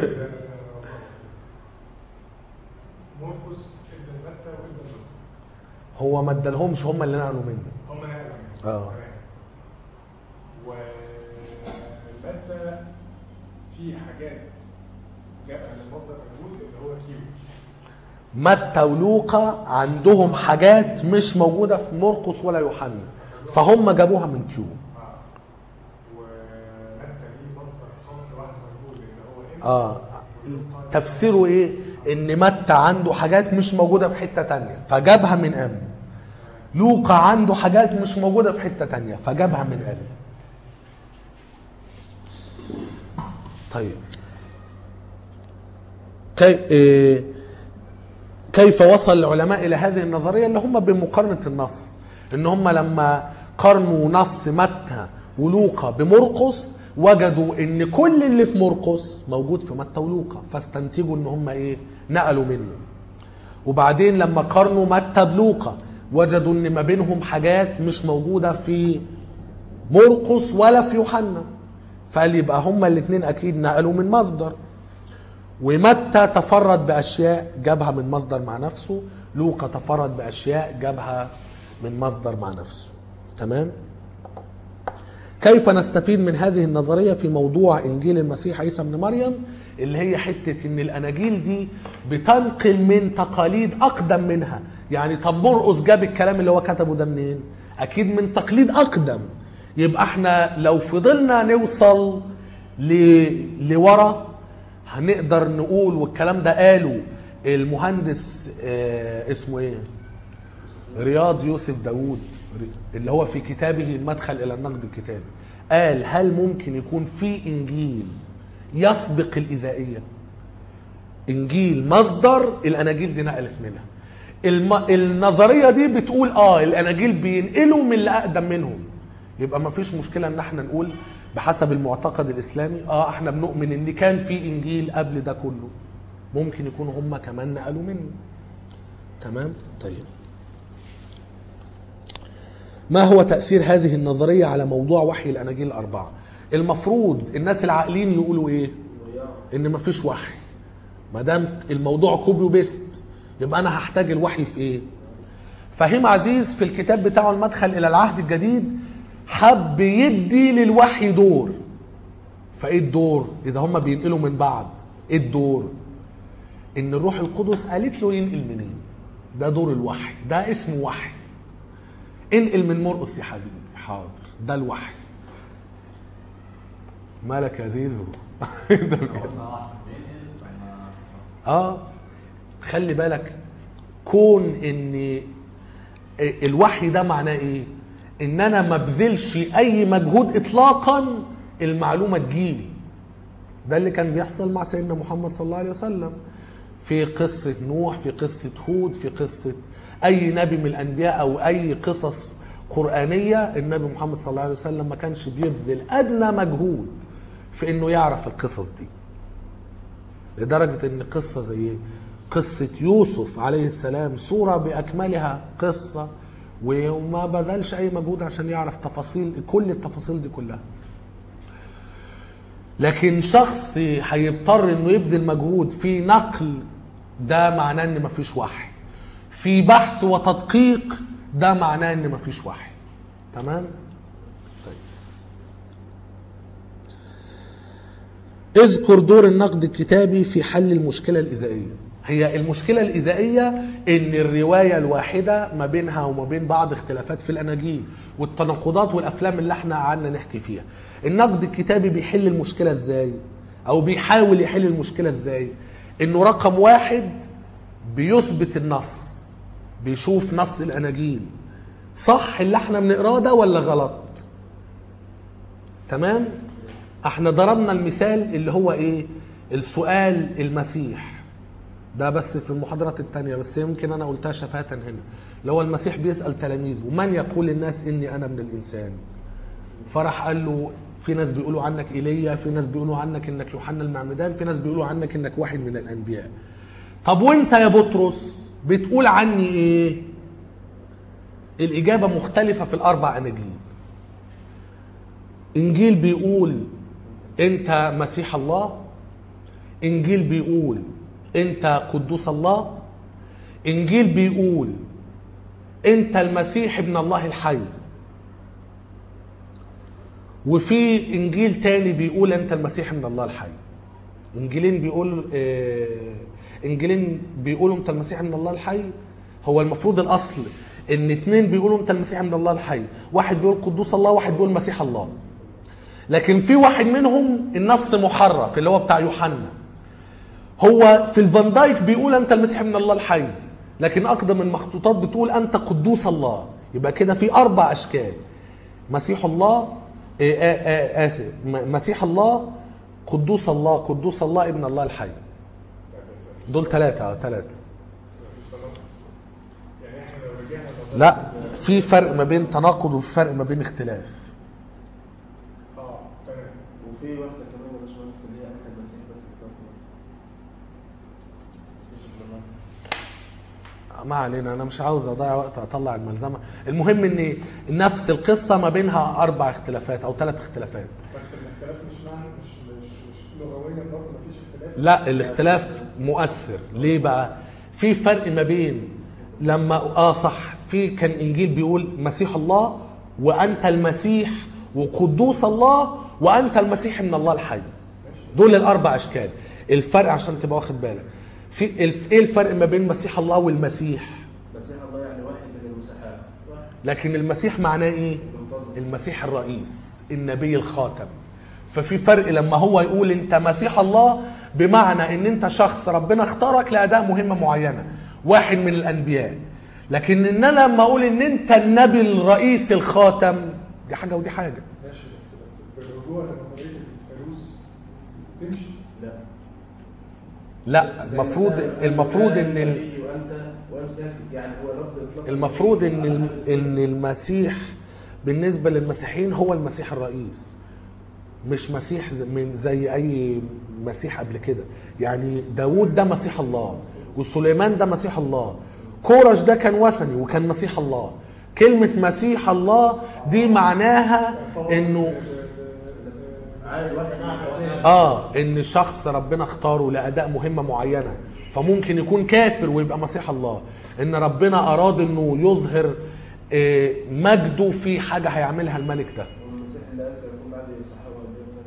مرقس ابن متى وابن لوقا هو ما ادالهمش هم اللي نقلوا منه هم نقلوا منه. آه. تمام. ومتى في حاجات جابها من مصدر موجود اللي هو كيو متى ولوقا عندهم حاجات مش موجوده في مرقس ولا يوحنا فهم جابوها من كيو اه ومتى ليه مصدر خاص لوحده موجود اللي هو إيه؟ اه تفسيره ايه ان متى عنده حاجات مش موجوده في حته تانية فجابها من ام لوقا عنده حاجات مش موجوده في حته تانية فجابها من ال طيب كي... إيه... كيف وصل العلماء الى هذه النظريه اللي هم بمقارنه النص ان هم لما قارنوا نص متى ولوقا بمرقس وجدوا ان كل اللي في مرقس موجود في متى ولوقا فاستنتجوا ان هم ايه نقلوا منه وبعدين لما قارنوا متى بلوقا وجدوا ان ما بينهم حاجات مش موجوده في مرقس ولا في يوحنا فقال يبقى هما الاثنين اكيد نقلوا من مصدر ومتى تفرد باشياء جابها من مصدر مع نفسه لوقا تفرد باشياء جابها من مصدر مع نفسه تمام كيف نستفيد من هذه النظرية في موضوع إنجيل المسيح عيسى ابن مريم اللي هي حتة إن الأناجيل دي بتنقل من تقاليد أقدم منها يعني طب مرقس جاب الكلام اللي هو كتبه ده منين؟ أكيد من تقليد أقدم يبقى احنا لو فضلنا نوصل ل... لورا هنقدر نقول والكلام ده قاله المهندس آه اسمه ايه؟ رياض يوسف داوود اللي هو في كتابه المدخل الى النقد الكتابي قال هل ممكن يكون في انجيل يسبق الايذائيه انجيل مصدر الاناجيل دي نقلت منها الم... النظريه دي بتقول اه الاناجيل بينقلوا من اللي اقدم منهم يبقى ما فيش مشكله ان احنا نقول بحسب المعتقد الاسلامي اه احنا بنؤمن ان كان في انجيل قبل ده كله ممكن يكونوا هم كمان نقلوا منه تمام طيب ما هو تأثير هذه النظرية على موضوع وحي الأناجيل الأربعة؟ المفروض الناس العاقلين يقولوا إيه؟ إن مفيش وحي. ما دام الموضوع كوبي وبيست يبقى أنا هحتاج الوحي في إيه؟ فهيم عزيز في الكتاب بتاعه المدخل إلى العهد الجديد حب يدي للوحي دور. فإيه الدور؟ إذا هم بينقلوا من بعض، إيه الدور؟ إن الروح القدس قالت له ينقل منين؟ ده دور الوحي، ده اسمه وحي. انقل من مرقس يا حبيبي حاضر ده الوحي مالك يا زيزو ده بجد. قلنا واحد بينقل فما اه خلي بالك كون ان الوحي ده معناه ايه ان انا ما بذلش اي مجهود اطلاقا المعلومه تجيلي ده اللي كان بيحصل مع سيدنا محمد صلى الله عليه وسلم في قصة نوح في قصة هود في قصة أي نبي من الأنبياء أو أي قصص قرآنية النبي محمد صلى الله عليه وسلم ما كانش بيبذل أدنى مجهود في إنه يعرف القصص دي لدرجة إن قصة زي قصة يوسف عليه السلام صورة بأكملها قصة وما بذلش أي مجهود عشان يعرف تفاصيل كل التفاصيل دي كلها لكن شخص هيضطر انه يبذل مجهود في نقل ده معناه ان مفيش وحي في بحث وتدقيق ده معناه ان مفيش وحي تمام طيب. اذكر دور النقد الكتابي في حل المشكلة الإذائية هي المشكلة الإذائية إن الرواية الواحدة ما بينها وما بين بعض اختلافات في الأناجيل والتناقضات والأفلام اللي احنا قعدنا نحكي فيها النقد الكتابي بيحل المشكلة إزاي أو بيحاول يحل المشكلة إزاي إنه رقم واحد بيثبت النص بيشوف نص الأناجيل صح اللي احنا بنقراه ده ولا غلط تمام احنا ضربنا المثال اللي هو ايه السؤال المسيح ده بس في المحاضرات التانية بس يمكن انا قلتها شفاة هنا اللي هو المسيح بيسأل تلاميذه من يقول الناس اني انا من الانسان فراح قال له في ناس بيقولوا عنك ايليا في ناس بيقولوا عنك انك يوحنا المعمدان في ناس بيقولوا عنك انك واحد من الانبياء طب وانت يا بطرس بتقول عني ايه الاجابه مختلفه في الاربع اناجيل انجيل بيقول انت مسيح الله انجيل بيقول انت قدوس الله انجيل بيقول انت المسيح ابن الله الحي وفي انجيل تاني بيقول انت المسيح ابن الله الحي انجيلين بيقول آه، انجيلين بيقولوا انت المسيح ابن الله الحي هو المفروض الاصل ان اتنين بيقولوا انت المسيح ابن الله الحي واحد بيقول قدوس الله واحد بيقول مسيح الله لكن في واحد منهم النص محرف اللي هو بتاع يوحنا هو في الفان دايك بيقول انت المسيح ابن الله الحي لكن اقدم المخطوطات بتقول انت قدوس الله يبقى كده في اربع اشكال مسيح الله آه، آه، آه، اسف م- مسيح الله قدوس الله قدوس الله ابن الله الحي دول ثلاثة اه ثلاثة يعني احنا لو رجعنا لا في فرق ما بين تناقض وفي فرق ما بين اختلاف اه تمام وفي واحدة كمان يا باشمهندس اللي هي أنت المسيح بس كتاب خلاص. مفيش إلا ما علينا انا مش عاوز اضيع وقت اطلع الملزمه المهم ان نفس القصه ما بينها اربع اختلافات او ثلاث اختلافات بس الاختلاف مش معنى مش مش مش لغويا برضه مفيش اختلاف لا الاختلاف مؤثر ليه بقى في فرق ما بين لما اه صح في كان انجيل بيقول مسيح الله وانت المسيح وقدوس الله وانت المسيح من الله الحي دول الاربع اشكال الفرق عشان تبقى واخد بالك في الف- ايه الفرق ما بين مسيح الله والمسيح مسيح الله يعني واحد من المسيحات واحد لكن المسيح معناه ايه منتظم المسيح الرئيس النبي الخاتم ففي فرق لما هو يقول انت مسيح الله بمعنى ان انت شخص ربنا اختارك لاداء مهمه معينه واحد من الانبياء لكن ان انا لما اقول ان انت النبي الرئيس الخاتم دي حاجه ودي حاجه ماشي بس بس بالرجوع لنظريه الثالوث تمشي لا لا زي المفروض مثلا المفروض أنا ان ال- نبي وانت وامسك يعني هو لفظ اطلاق المفروض ان ال- ان المسيح بالنسبه للمسيحيين هو المسيح الرئيس مش مسيح ز- من زي اي مسيح قبل كده يعني داوود ده مسيح الله وسليمان ده مسيح الله كورش ده كان وثني وكان مسيح الله كلمة مسيح الله دي معناها انه عادي واحد اه ان شخص ربنا اختاره لاداء مهمه معينه فممكن يكون كافر ويبقى مسيح الله ان ربنا اراد انه يظهر آه، مجده في حاجه هيعملها الملك ده والمسيح اللي اسر يكون بعد صحابه والبيت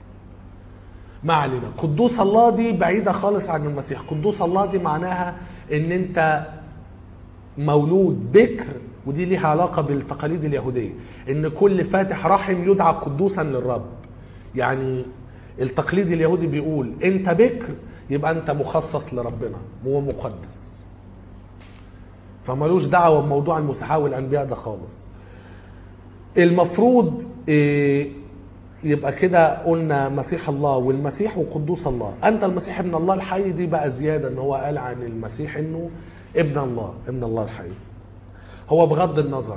ما علينا قدوس الله دي بعيده خالص عن المسيح قدوس الله دي معناها ان انت مولود بكر ودي ليها علاقه بالتقاليد اليهوديه ان كل فاتح رحم يدعى قدوسا للرب يعني التقليد اليهودي بيقول انت بكر يبقى انت مخصص لربنا هو مقدس فمالوش دعوه بموضوع المسيحيه والانبياء ده خالص المفروض إيه، يبقى كده قلنا مسيح الله والمسيح وقدوس الله انت المسيح ابن الله الحي دي بقى زياده ان هو قال عن المسيح انه ابن الله ابن الله الحي هو بغض النظر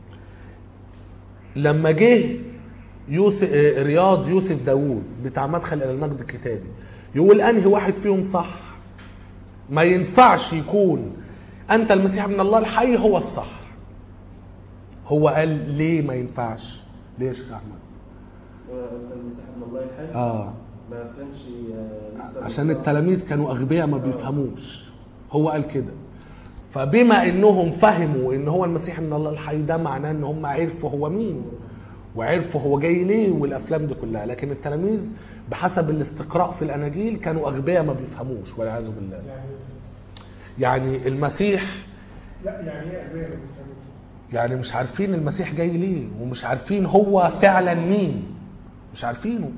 لما جه يوسف آه، رياض يوسف داوود بتاع مدخل الى النقد الكتابي يقول انهي واحد فيهم صح ما ينفعش يكون انت المسيح ابن الله الحي هو الصح هو قال ليه ما ينفعش ليه يا شيخ احمد انت المسيح ابن الله الحي اه ما كانش آه، لسه عشان التلاميذ كانوا اغبياء ما بيفهموش هو قال كده فبما انهم فهموا ان هو المسيح من الله الحي ده معناه ان هم عرفوا هو مين وعرفوا هو جاي ليه والافلام دي كلها لكن التلاميذ بحسب الاستقراء في الاناجيل كانوا اغبياء ما بيفهموش والعياذ بالله يعني يعني المسيح لا يعني ايه اغبياء ما بيفهموش يعني مش عارفين المسيح جاي ليه ومش عارفين هو فعلا مين مش عارفينه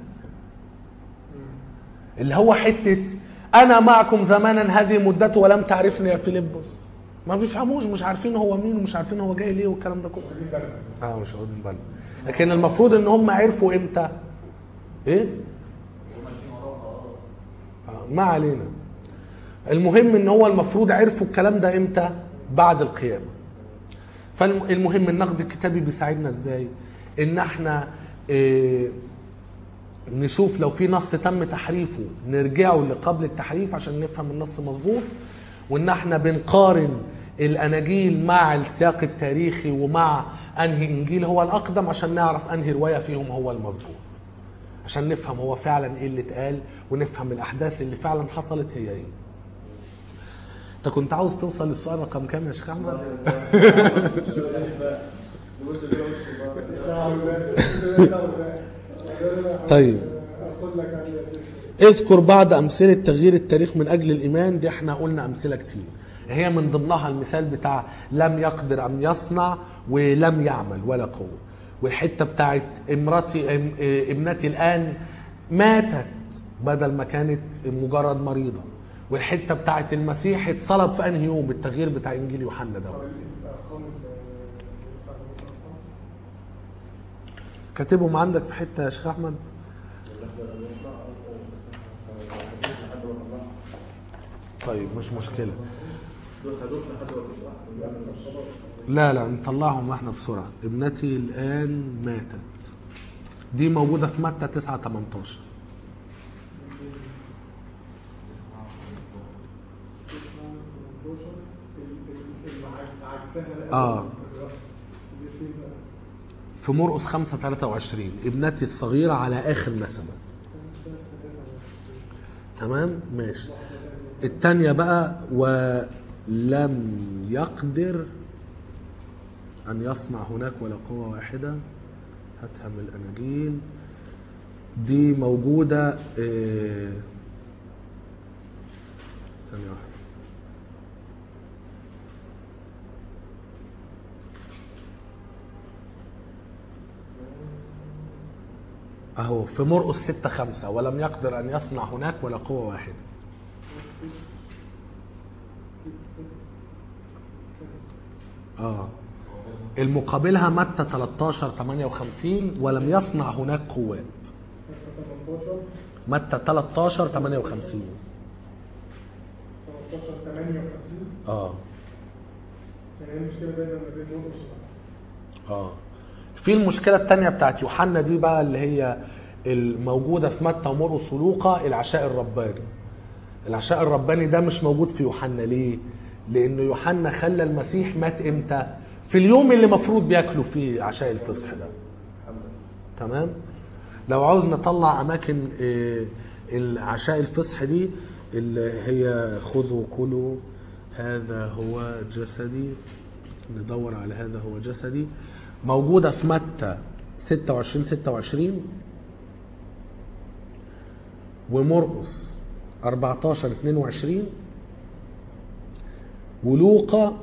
اللي هو حتة أنا معكم زمانا هذه مدته ولم تعرفني يا فيلبس ما بيفهموش مش عارفين هو مين ومش عارفين هو جاي ليه والكلام ده كله واخدين بالنا اه مش واخدين بالهم لكن المفروض ان هم عرفوا امتى ايه وماشيين وراه خلاص آه، ما علينا المهم ان هو المفروض عرفوا الكلام ده امتى بعد القيامه فالمهم النقد الكتابي بيساعدنا ازاي ان احنا إيه نشوف لو في نص تم تحريفه نرجعه لقبل التحريف عشان نفهم النص مظبوط وان احنا بنقارن الاناجيل مع السياق التاريخي ومع انهي انجيل هو الاقدم عشان نعرف انهي روايه فيهم هو المظبوط عشان نفهم هو فعلا ايه اللي اتقال ونفهم الاحداث اللي فعلا حصلت هي ايه انت كنت عاوز توصل للسؤال رقم كام يا شيخ احمد طيب. اقول لك يعني يا شيخ اذكر بعض امثله تغيير التاريخ من اجل الايمان دي احنا قلنا امثله كتير هي من ضمنها المثال بتاع لم يقدر ان يصنع ولم يعمل ولا قوه والحته بتاعت امرتي ام- اه، ابنتي الان ماتت بدل ما كانت مجرد مريضه والحته بتاعت المسيح اتصلب في انهي يوم التغيير بتاع انجيل يوحنا ده طب الارقام كاتبهم عندك في حته يا شيخ احمد طيب مش مشكله لا لا نطلعهم احنا بسرعة ابنتي الآن ماتت دي موجودة في متى 9 18 عكسها آه. دي فين بقى؟ في مرقس 5 23 ابنتي الصغيرة على آخر نسمة تمام ماشي التانية بقى ولم يقدر أن يصنع هناك ولا قوة واحدة هاتها من الأناجيل دي موجودة آه، ثانية واحدة أهو في مرقس ستة خمسة ولم يقدر أن يصنع هناك ولا قوة واحدة اه المقابلها متى 13 58 ولم يصنع هناك قوات 18 متى 13 58 13 58 اه يعني هي المشكله دايما ما بين مرقس اه في المشكله الثانيه بتاعت يوحنا دي بقى اللي هي الموجوده في متى ومرقس ولوقا العشاء الرباني العشاء الرباني ده مش موجود في يوحنا ليه لان يوحنا خلى المسيح مات امتى في اليوم اللي المفروض بياكلوا فيه عشاء الفصح ده تمام لو عاوز نطلع اماكن آه، العشاء الفصح دي اللي هي خذوا كلوا هذا هو جسدي ندور على هذا هو جسدي موجوده في متى 26 26 ومرقس 14 22 ولوقا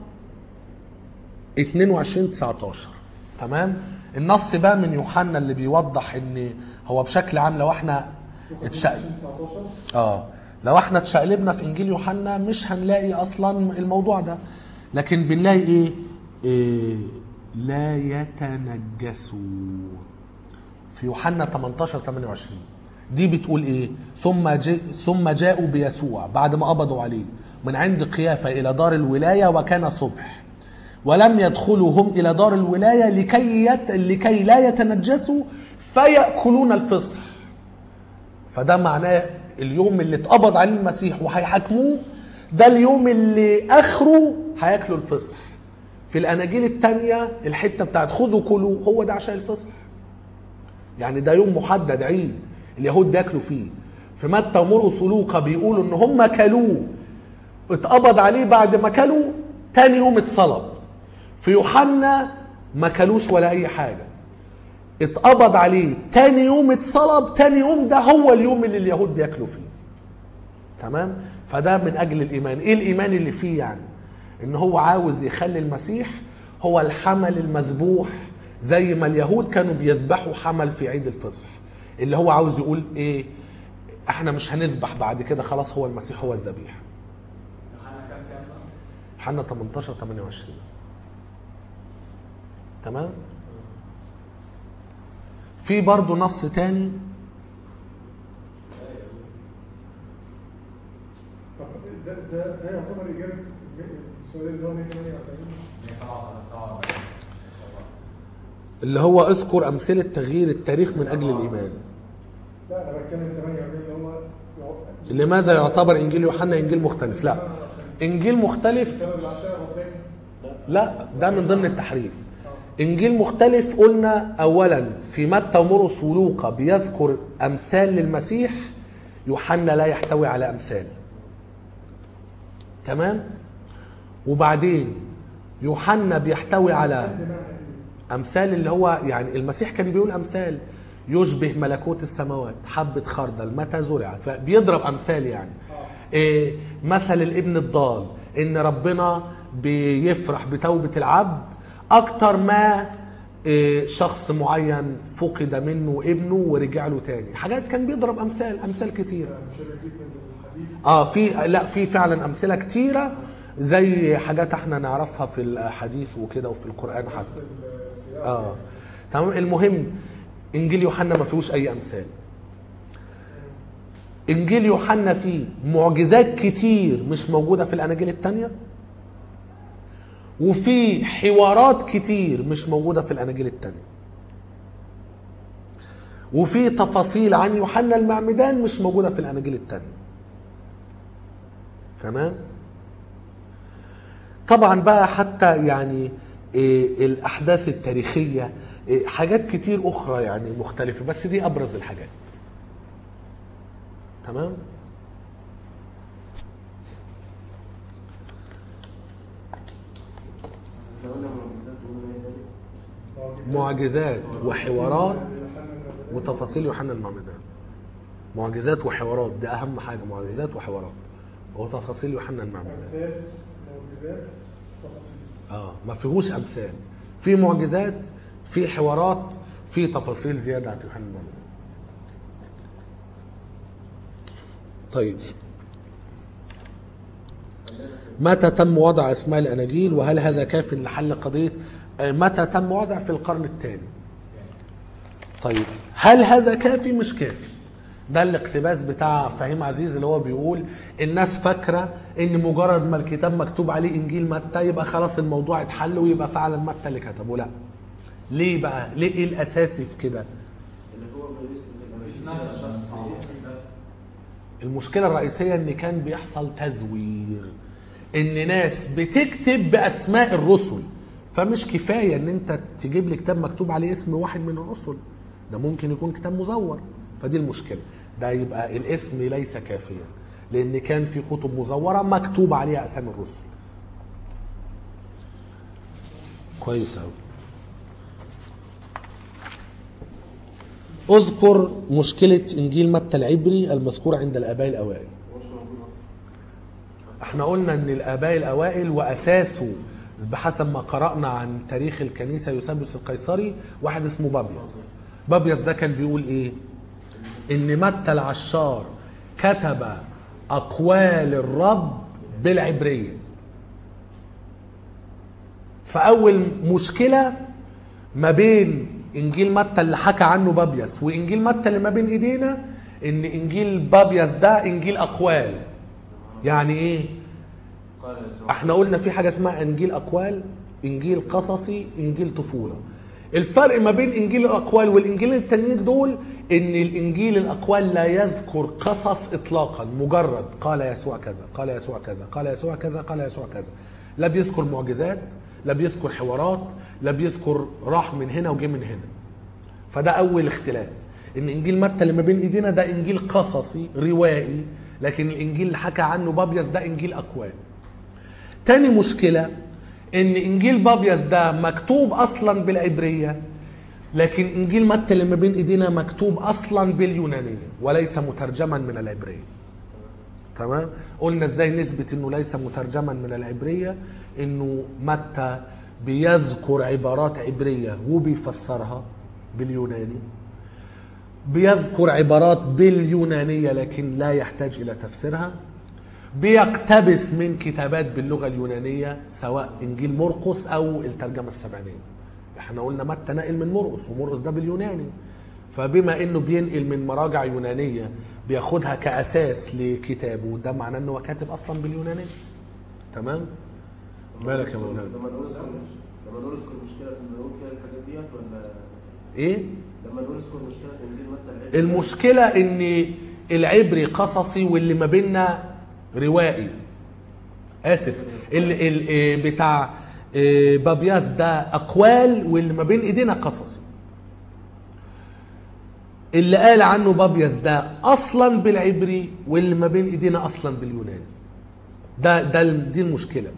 22 19 تمام النص بقى من يوحنا اللي بيوضح ان هو بشكل عام لو احنا اتشق 19 اه لو احنا اتشقلبنا في انجيل يوحنا مش هنلاقي اصلا الموضوع ده لكن بنلاقي ايه, إيه لا يتنجسوا في يوحنا 18 28 دي بتقول ايه ثم جاء ثم جاءوا بيسوع بعد ما قبضوا عليه من عند قيافه الى دار الولايه وكان صبح ولم يدخلوا هم الى دار الولايه لكي يت... لكي لا يتنجسوا فياكلون الفصح فده معناه اليوم اللي اتقبض عليه المسيح وهيحاكموه ده اليوم اللي اخره هياكلوا الفصح في الاناجيل الثانيه الحته بتاعت خذوا كلوا هو ده عشاء الفصح يعني ده يوم محدد عيد اليهود بياكلوا فيه في متى ومرقس ولوقا بيقولوا ان هم كلوه اتقبض عليه بعد ما كلوا تاني يوم اتصلب في يوحنا ما كلوش ولا اي حاجه اتقبض عليه تاني يوم اتصلب تاني يوم ده هو اليوم اللي اليهود بياكلوا فيه تمام فده من اجل الايمان ايه الايمان اللي فيه يعني ان هو عاوز يخلي المسيح هو الحمل المذبوح زي ما اليهود كانوا بيذبحوا حمل في عيد الفصح اللي هو عاوز يقول ايه احنا مش هنذبح بعد كده خلاص هو المسيح هو الذبيح يوحنا كام كام بقى؟ حنا 18 28 تمام في برضه نص تاني طب ده ده ده يعتبر اجابه السؤال اللي هو 148 147 اللي هو اذكر امثله تغيير التاريخ من اجل الايمان لا انا بتكلم 48 اللي هو يع- لماذا يعتبر انجيل يوحنا انجيل مختلف لا انجيل مختلف بسبب العشاء الرباني لا ده من ضمن التحريف انجيل مختلف قلنا اولا في متى ومرقس ولوقا بيذكر امثال للمسيح يوحنا لا يحتوي على امثال تمام وبعدين يوحنا بيحتوي على بمعنى ايه؟ امثال اللي هو يعني المسيح كان بيقول امثال يشبه ملكوت السماوات حبة خردل متى زرعت بيضرب امثال يعني إيه مثل الابن الضال ان ربنا بيفرح بتوبة العبد اكتر ما إيه شخص معين فقد منه ابنه ورجع له تاني حاجات كان بيضرب امثال امثال كتيره مش هيجيب من الحديث اه في لا في فعلا امثله كتيره زي حاجات احنا نعرفها في الحديث وكده وفي القران حتى السياق اه تمام المهم انجيل يوحنا ما فيهوش اي امثال انجيل يوحنا فيه معجزات كتير مش موجوده في الاناجيل التانية وفي حوارات كتير مش موجوده في الاناجيل التانية وفي تفاصيل عن يوحنا المعمدان مش موجوده في الاناجيل التانية تمام طبعا بقى حتى يعني إيه الاحداث التاريخيه إيه حاجات كتير اخرى يعني مختلفه بس دي ابرز الحاجات تمام احنا قلنا معجزات وقلنا ايه تاني؟ معجزات وحوارات يوحنا المعمدان. وتفاصيل يوحنا المعمدان معجزات وحوارات دي اهم حاجه معجزات وحوارات وتفاصيل يوحنا المعمدان امثال معجزات تفاصيل اه ما فيهوش امثال في معجزات في حوارات في تفاصيل زياده عن يوحنا المعمدان طيب متى تم وضع اسماء الاناجيل وهل هذا كاف لحل قضيه آه، متى تم وضع في القرن الثاني طيب هل هذا كافي مش كافي ده الاقتباس بتاع فهيم عزيز اللي هو بيقول الناس فاكره ان مجرد ما الكتاب مكتوب عليه انجيل متى يبقى خلاص الموضوع اتحل ويبقى فعلا متى اللي كتبه لا ليه بقى ليه ايه الاساسي في كده اللي هو بيثبت مفيش الأناجيل نفس شخصية. الشخصية ده المشكله الرئيسيه ان كان بيحصل تزوير ان ناس بتكتب باسماء الرسل فمش كفايه ان انت تجيب لي كتاب مكتوب عليه اسم واحد من الرسل ده ممكن يكون كتاب مزور فدي المشكله ده يبقى الاسم ليس كافيا لان كان في كتب مزوره مكتوب عليها اسامي الرسل كويس قوي اذكر مشكله انجيل متى العبري المذكور عند الاباء الاوائل مش موجود اصلا احنا قلنا ان الاباء الاوائل واساسه بحسب ما قرانا عن تاريخ الكنيسه يوسابيوس القيصري واحد اسمه بابيس بابيس ده كان بيقول ايه ان متى العشار كتب اقوال الرب بالعبريه فاول مشكله ما بين انجيل متى اللي حكى عنه بابيس وانجيل متى اللي ما بين ايدينا ان انجيل بابيس ده انجيل اقوال يعني ايه قال يسوع احنا قلنا في حاجه اسمها انجيل اقوال انجيل قصصي انجيل طفوله الفرق ما بين انجيل الاقوال والانجيل التانيين دول ان الانجيل الاقوال لا يذكر قصص اطلاقا مجرد قال يسوع كذا قال يسوع كذا قال يسوع كذا قال يسوع كذا لا بيذكر معجزات لا بيذكر حوارات لا بيذكر راح من هنا وجه من هنا فده اول اختلاف ان انجيل متى اللي ما بين ايدينا ده انجيل قصصي روائي لكن الانجيل اللي حكى عنه بابيس ده انجيل اقوال تاني مشكلة ان انجيل بابيس ده مكتوب اصلا بالعبرية لكن انجيل متى اللي ما بين ايدينا مكتوب اصلا باليونانية وليس مترجما من العبرية تمام قلنا ازاي نثبت انه ليس مترجما من العبرية انه متى بيذكر عبارات عبرية وبيفسرها باليوناني بيذكر عبارات باليونانية لكن لا يحتاج إلى تفسيرها بيقتبس من كتابات باللغة اليونانية سواء إنجيل مرقس أو الترجمة السبعينية احنا قلنا متى نقل من مرقس ومرقس ده باليوناني فبما انه بينقل من مراجع يونانية بياخدها كأساس لكتابه ده معناه انه هو كاتب اصلا باليونانية تمام بالك يا مولانا لما نقول اذكر لما نقول اذكر مشكله نقول كده الحاجات ديت ولا ايه لما نقول اذكر مشكله انجيل متى العبري المشكلة ان العبري قصصي واللي ما بيننا روائي اسف ال ال إيه بتاع إيه بابياس ده اقوال واللي ما بين ايدينا قصصي اللي قال عنه بابياس ده اصلا بالعبري واللي ما بين ايدينا اصلا باليوناني ده ده دي المشكله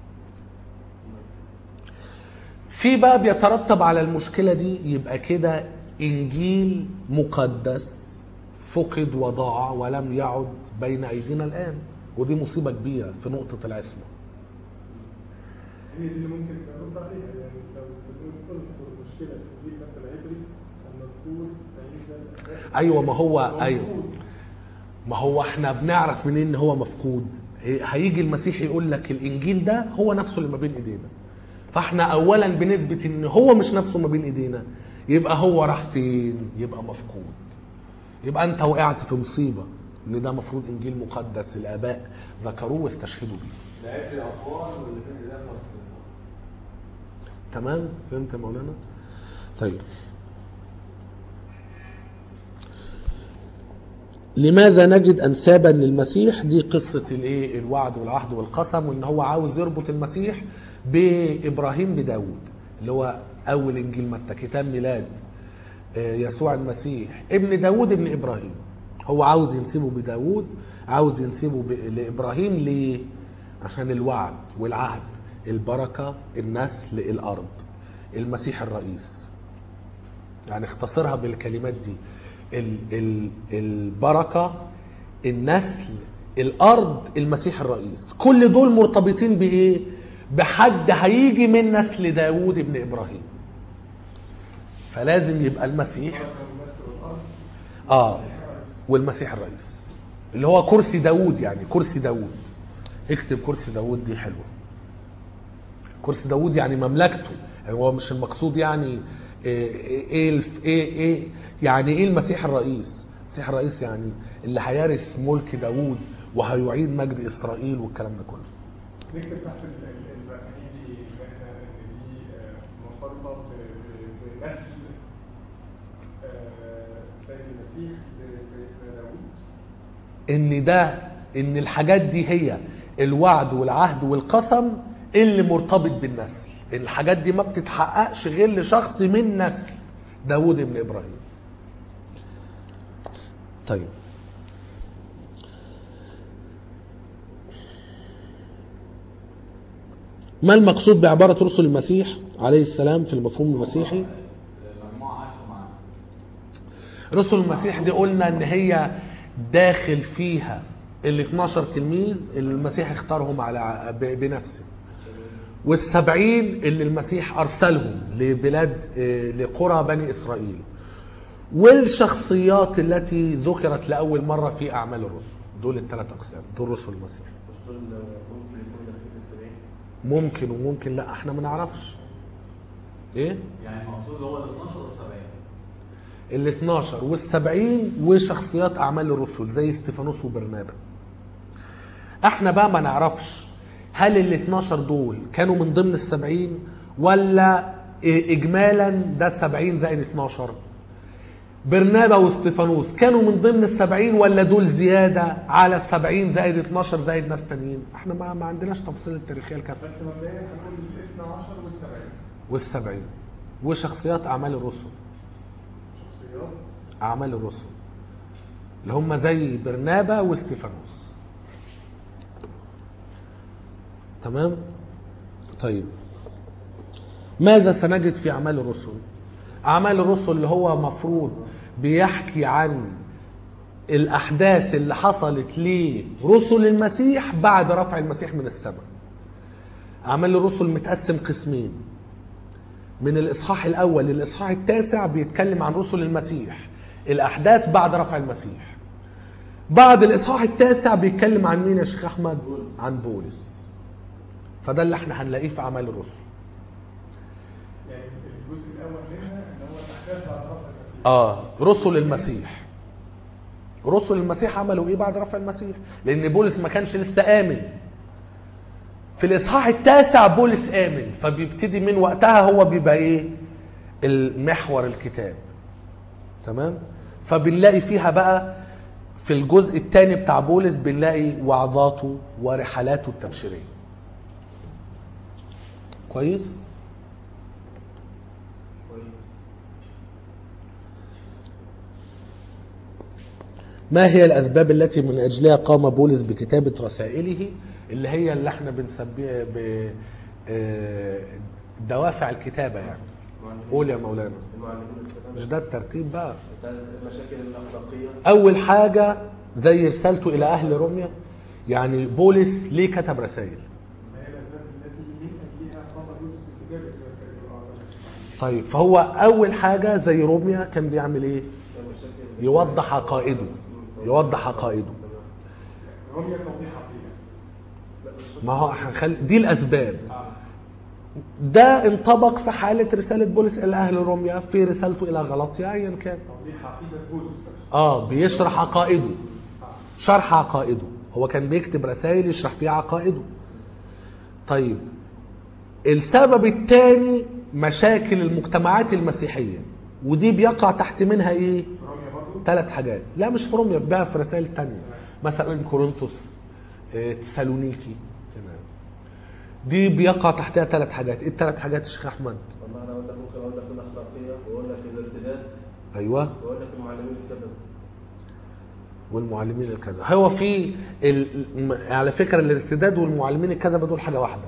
في بقى بيترتب على المشكله دي يبقى كده انجيل مقدس فقد وضاع ولم يعد بين ايدينا الان ودي مصيبه كبيره في نقطه العصمه هي دي اللي ممكن نرد عليها يعني لو بنقول اذكر مشكله في الجيل متى العبري المذكور في عيسى ايوه ما هو هو ايوه مفقود. ما هو احنا بنعرف منين ان هو مفقود هي- هيجي المسيح يقول لك الانجيل ده هو نفسه اللي ما بين ايدينا فاحنا اولا بنثبت ان هو مش نفسه ما بين ايدينا يبقى هو راح فين يبقى مفقود يبقى انت وقعت في مصيبه ان ده مفروض انجيل مقدس الاباء ذكروه واستشهدوا بيه لعبت الاقوال واللي كان ده فصل تمام فهمت يا مولانا طيب لماذا نجد انسابا للمسيح دي قصه الايه الوعد والعهد والقسم وان هو عاوز يربط المسيح بابراهيم بداود اللي هو اول انجيل متى كتاب ميلاد آه، يسوع المسيح ابن داود ابن ابراهيم هو عاوز ينسبه بداود عاوز ينسبه ب- لابراهيم ليه عشان الوعد والعهد البركة النسل الأرض المسيح الرئيس يعني اختصرها بالكلمات دي ال ال البركة النسل الأرض المسيح الرئيس كل دول مرتبطين بإيه؟ بحد هيجي من نسل داوود ابن إبراهيم فلازم يبقى المسيح كان ممثل الارض اه والمسيح الرئيس اللي هو كرسي داوود يعني كرسي داوود اكتب كرسي داوود دي حلوه كرسي داوود يعني مملكته يعني هو مش المقصود يعني ايه ايه الف- ايه, إيه يعني ايه المسيح الرئيس المسيح الرئيس يعني اللي هيرث ملك داوود وهيعيد مجد اسرائيل والكلام ده كله نكتب تحت ال- ال- المفاهيم دي ان احنا ان دي آه، مرتبطه ب- ب- بنسل آه، السيد المسيح لسيدنا داوود ان ده ان الحاجات دي هي الوعد والعهد والقسم اللي مرتبط بالنسل الحاجات دي ما بتتحققش غير لشخص من نسل داود ابن ابراهيم طيب ما المقصود بعبارة رسل المسيح عليه السلام في المفهوم المسيحي؟ مجموعة عاشوا معانا رسل المسيح دي قلنا ان هي داخل فيها ال 12 تلميذ اللي المسيح اختارهم على ب- بنفسه والسبعين اللي المسيح ارسلهم لبلاد آه، لقرى بني اسرائيل والشخصيات التي ذكرت لاول مره في اعمال الرسل دول الثلاث اقسام دول رسل المسيح مش دول ممكن يكونوا داخلين في السبعين ممكن وممكن لا احنا ما نعرفش ايه يعني المقصود هو ال 12 و 70 ال 12 والسبعين وشخصيات اعمال الرسل زي استيفانوس وبرنابا احنا بقى ما نعرفش هل ال 12 دول كانوا من ضمن السبعين ولا إيه اجمالا ده السبعين زائد 12 برنابا واستيفانوس كانوا من ضمن السبعين ولا دول زيادة على السبعين زائد 12 زائد ناس تانيين احنا ما, ما عندناش تفاصيل التاريخية الكافية بس مبدئيا هنقول ال 12 والسبعين والسبعين وشخصيات اعمال الرسل شخصيات اعمال الرسل اللي هم زي برنابا واستيفانوس تمام طيب ماذا سنجد في اعمال الرسل اعمال الرسل اللي هو مفروض بيحكي عن الاحداث اللي حصلت لرسل المسيح بعد رفع المسيح من السماء اعمال الرسل متقسم قسمين من الاصحاح الاول للاصحاح التاسع بيتكلم عن رسل المسيح الاحداث بعد رفع المسيح بعد الاصحاح التاسع بيتكلم عن مين يا شيخ احمد عن بولس فده اللي احنا هنلاقيه في اعمال الرسل يعني الجزء الاول منها ان هو الاحداث بعد رفع المسيح اه رسل المسيح رسل المسيح عملوا ايه بعد رفع المسيح لان بولس ما كانش لسه امن في الاصحاح التاسع بولس امن فبيبتدي من وقتها هو بيبقى ايه المحور الكتاب تمام فبنلاقي فيها بقى في الجزء الثاني بتاع بولس بنلاقي وعظاته ورحلاته التبشيريه كويس كويس ما هي الأسباب التي من أجلها قام بولس بكتابة رسائله اللي هي اللي احنا بنسميها ب آه، دوافع الكتابة يعني قول يا مولانا المعلمين الكتاب مش ده الترتيب بقى بتاعت المشاكل الاخلاقيه أول حاجة زي رسالته إلى أهل روميا يعني بولس ليه كتب رسائل ما هي الاسباب التي من اجلها قام يوسف بكتابه رسائل الاعضاء طيب فهو أول حاجة زي روميا كان بيعمل إيه؟ المشاكل يوضح عقائده يوضح عقائده رمية توضيح عقيده ما هو هنخلي دي الأسباب ده انطبق في حالة رسالة بولس إلى أهل روميا في رسالته إلى غلطيا أيا كان توضيح عقيده بولس نفسه اه بيشرح عقائده شرح عقائده هو كان بيكتب رسائل يشرح فيها عقائده طيب السبب الثاني مشاكل المجتمعات المسيحية ودي بيقع تحت منها ايه رمية برضه ثلاث حاجات لا مش في روميا بقى في رسائل تانية مثلا كورنثوس آه، تسالونيكي كده دي بيقع تحتها ثلاث حاجات ايه الثلاث حاجات يا شيخ احمد والله انا اقول لك ممكن اقول لك الاخلاقيه واقول لك الارتداد ايوه واقول لك المعلمين الكذب والمعلمين الكذا هو في ال... م- على فكره الارتداد والمعلمين الكذبه دول حاجه واحده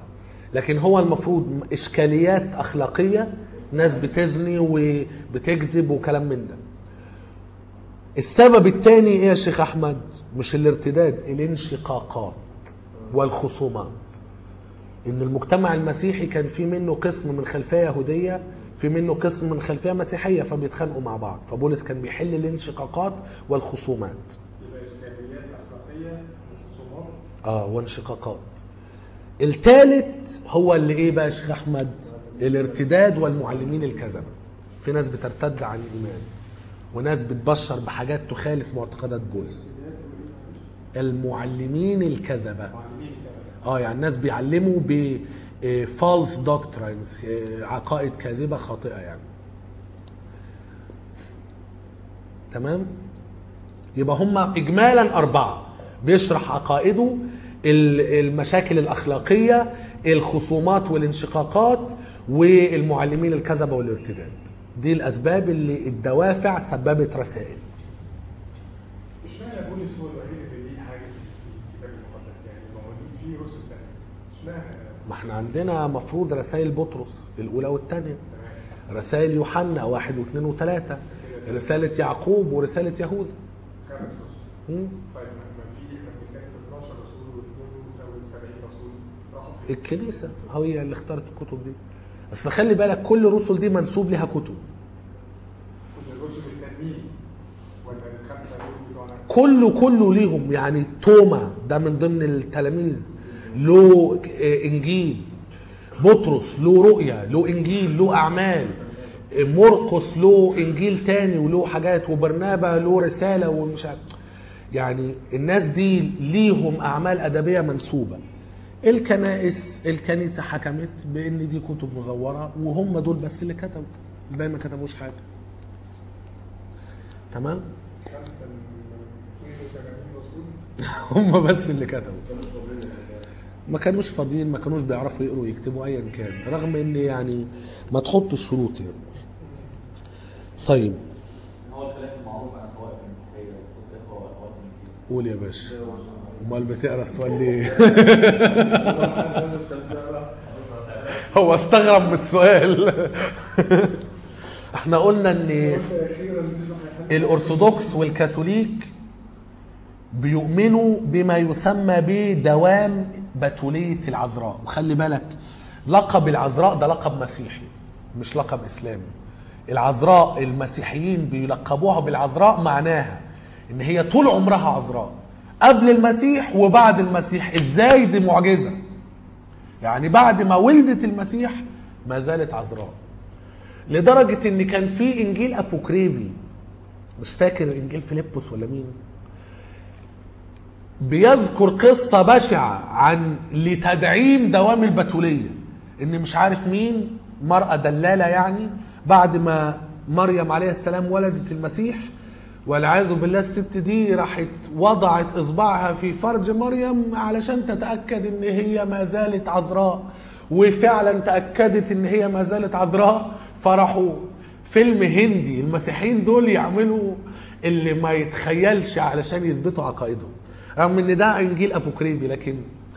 لكن هو المفروض اشكاليات اخلاقيه ناس بتزني وبتكذب وكلام من ده السبب الثاني ايه يا شيخ احمد مش الارتداد الانشقاقات والخصومات ان المجتمع المسيحي كان في منه قسم من خلفيه يهوديه في منه قسم من خلفيه مسيحيه فبيتخانقوا مع بعض فبولس كان بيحل الانشقاقات والخصومات يبقى اشكاليات اخلاقيه وخصومات اه وانشقاقات الثالث هو اللي ايه بقى يا شيخ احمد الارتداد والمعلمين الكذبه في ناس بترتد عن الايمان وناس بتبشر بحاجات تخالف معتقدات بولس المعلمين الكذبه اه يعني الناس بيعلموا ب فالس دوكترينز عقائد كاذبه خاطئه يعني تمام يبقى هم اجمالا اربعه بيشرح عقائده ال- المشاكل الاخلاقيه الخصومات والانشقاقات والمعلمين الكذبه والارتداد دي الاسباب اللي الدوافع سببت رسائل مش معنى بولس هو الوحيد اللي ليه حاجه في الكتاب المقدس يعني ما هو في رسل تانية مش معنى ما احنا عندنا مفروض رسائل بطرس الاولى والثانيه رسائل يوحنا واحد واثنين وثلاثه رساله يعقوب ورساله يهوذا خمس رسل مم. طيب ما ما في احنا بنتكلم في 12 رسول و72 رسول راحوا فين؟ الكنيسه هي اللي اختارت الكتب دي بس خلي بالك كل الرسل دي منسوب لها كتب كل الرسل التانيين ولا الخمسه دول بتوعنا كله كله ليهم يعني توما ده من ضمن التلاميذ له آه، انجيل بطرس له رؤيا له انجيل له اعمال آه، مرقس له انجيل تاني وله حاجات وبرنابا له رساله ومش عارف يعني الناس دي ليهم اعمال ادبيه منسوبه الكنائس الكنيسه حكمت بان دي كتب مزوره وهم دول بس اللي كتبوا الباقي ما كتبوش حاجه تمام خمسه من 82 رسول هم بس اللي كتبوا ما كانوش فاضيين ما كانوش بيعرفوا يقروا ويكتبوا ايا كان رغم ان يعني ما تحطوا الشروط يعني طيب هو الخلاف المعروف عن الطوائف المسيحيه وخصوص الاخوه واخوات المسيح قول يا باشا امال بتقرا السؤال ليه هو استغرب من السؤال احنا قلنا ان اخيرا الارثوذكس والكاثوليك بيؤمنوا بما يسمى بدوام بتولية العذراء وخلي بالك لقب العذراء ده لقب مسيحي مش لقب اسلامي العذراء المسيحيين بيلقبوها بالعذراء معناها ان هي طول عمرها عذراء قبل المسيح وبعد المسيح ازاي دي معجزة يعني بعد ما ولدت المسيح ما زالت عذراء لدرجة ان كان في انجيل ابوكريفي مش فاكر انجيل فيليبوس ولا مين بيذكر قصة بشعة عن لتدعيم دوام البتولية ان مش عارف مين مرأة دلالة يعني بعد ما مريم عليه السلام ولدت المسيح والعياذ بالله الست دي راحت وضعت اصبعها في فرج مريم علشان تتاكد ان هي ما زالت عذراء وفعلا تاكدت ان هي ما زالت عذراء فراحوا فيلم هندي المسيحيين دول يعملوا اللي ما يتخيلش علشان يثبتوا عقائدهم رغم ان ده انجيل ابوكريفي لكن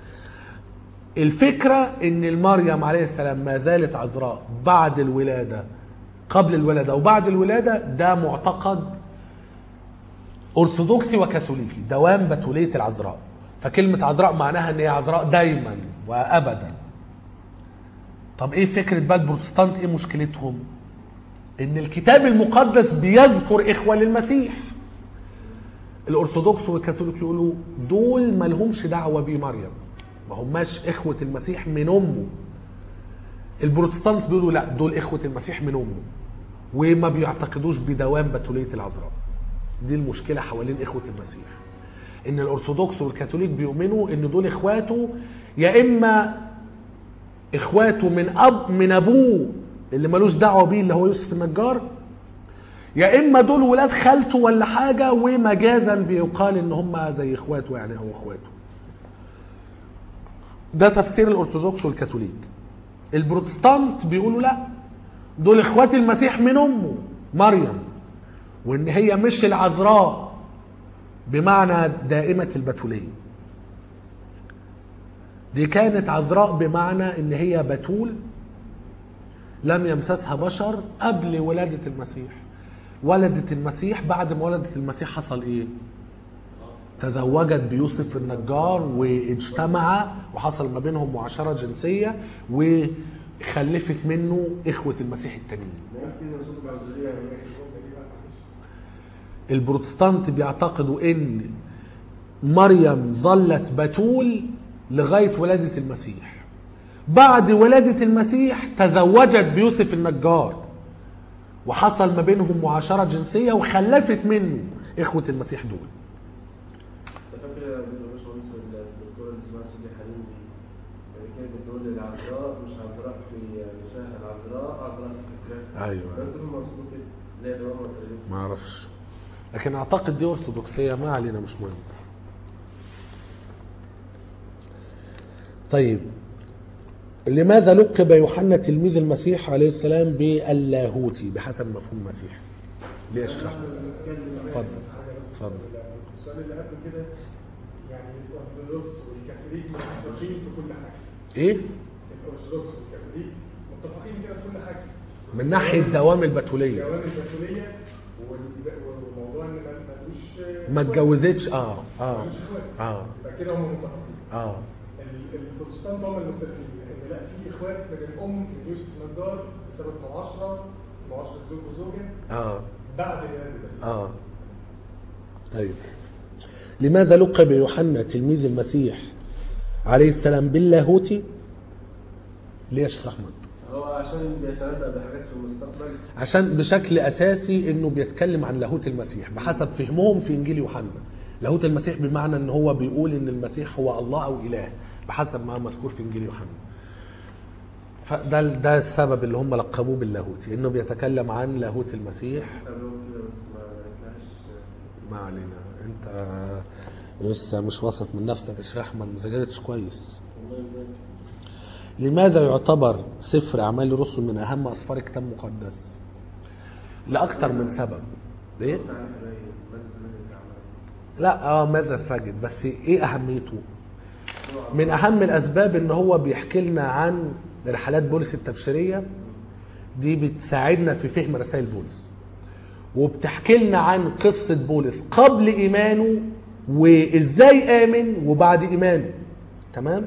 الفكره ان المريم عليه السلام ما زالت عذراء بعد الولاده قبل الولاده وبعد الولاده ده معتقد ارثوذكسي وكاثوليكي دوام بتوليه العذراء فكلمه عذراء معناها ان هي عذراء دايما وابدا طب ايه فكره بقى البروتستانت ايه مشكلتهم ان الكتاب المقدس بيذكر اخوه للمسيح الارثوذكس والكاثوليك يقولوا دول ما لهمش دعوه بمريم ما هماش اخوه المسيح من امه البروتستانت بيقولوا لا دول اخوه المسيح من امه وما بيعتقدوش بدوام بتوليه العذراء دي المشكله حوالين اخوه المسيح ان الارثوذكس والكاثوليك بيؤمنوا ان دول اخواته يا اما اخواته من اب من ابوه اللي ملوش دعوه بيه اللي هو يوسف النجار يا اما دول ولاد خالته ولا حاجه ومجازا بيقال ان هم زي اخواته يعني او اخواته ده تفسير الارثوذكس والكاثوليك البروتستانت بيقولوا لا دول اخوات المسيح من امه مريم وان هي مش العذراء بمعنى دائمه البتوليه دي كانت عذراء بمعنى ان هي بتول لم يمسسها بشر قبل ولادة المسيح ولدت المسيح بعد ما ولدت المسيح حصل ايه تزوجت بيوسف النجار واجتمع وحصل ما بينهم معاشرة جنسية وخلفت منه إخوة المسيح التانيين ما يمكن يصوت العزلية يعني البروتستانت بيعتقدوا ان مريم ظلت بتول لغايه ولاده المسيح بعد ولاده المسيح تزوجت بيوسف النجار وحصل ما بينهم معاشره جنسيه وخلفت منه اخوه المسيح دول أنت فاكر يا باشمهندس الدكتورة اللي اسمها سوزي حليم دي اللي كانت بتقول العذراء مش عذراء في نساء العذراء عذراء في فكرة ايوه فأنتوا هم مقصودين كده لا ده هم ما اعرفش لكن اعتقد دي ارثوذكسيه ما علينا مش مهم طيب لماذا لقب يوحنا تلميذ المسيح عليه السلام باللاهوتي بحسب مفهوم المسيح ليه اشرح اتفضل اتفضل السؤال اللي قبل كده يعني الارثوذكس والكاثوليك متفقين في كل حاجه ايه الارثوذكس والكاثوليك متفقين كده في كل حاجه من ناحيه دوام البتوليه جواز البتوليه وال- وموضوع ان ما ملوش ما اتجوزتش اه اه ملوش اخوات اه يبقى كده هم متفقين اه ال- البروتستانت هم المختلفين لان لا في اخوات من الام من يوسف النجار بسبب معاشره معاشره زوج وزوجه اه بعد ميلاد المسيح اه طيب لماذا لقب يوحنا تلميذ المسيح عليه السلام باللاهوتي ليه يا شيخ احمد هو عشان بيتنبأ بحاجات في المستقبل عشان بشكل اساسي انه بيتكلم عن لاهوت المسيح بحسب فهمهم في انجيل يوحنا لاهوت المسيح بمعنى ان هو بيقول ان المسيح هو الله او اله بحسب ما مذكور في انجيل يوحنا فده ده السبب اللي هم لقبوه باللاهوتي انه بيتكلم عن لاهوت المسيح كتب لهم كده بس ما لقيتلهاش ما علينا انت لسه مش واثق من نفسك يا شيخ احمد ما ذاكرتش كويس والله ازاي لماذا يعتبر سفر اعمال الرسل من اهم اسفار الكتاب المقدس لاكثر من سبب ايه قلت على حبايب ماذا سمعت الأعمال لا اه ماذا سجد بس ايه اهميته من اهم الاسباب ان هو بيحكي لنا عن رحلات بولس التبشيريه دي بتساعدنا في فهم رسائل بولس وبتحكي لنا عن قصه بولس قبل ايمانه وازاي امن وبعد ايمانه تمام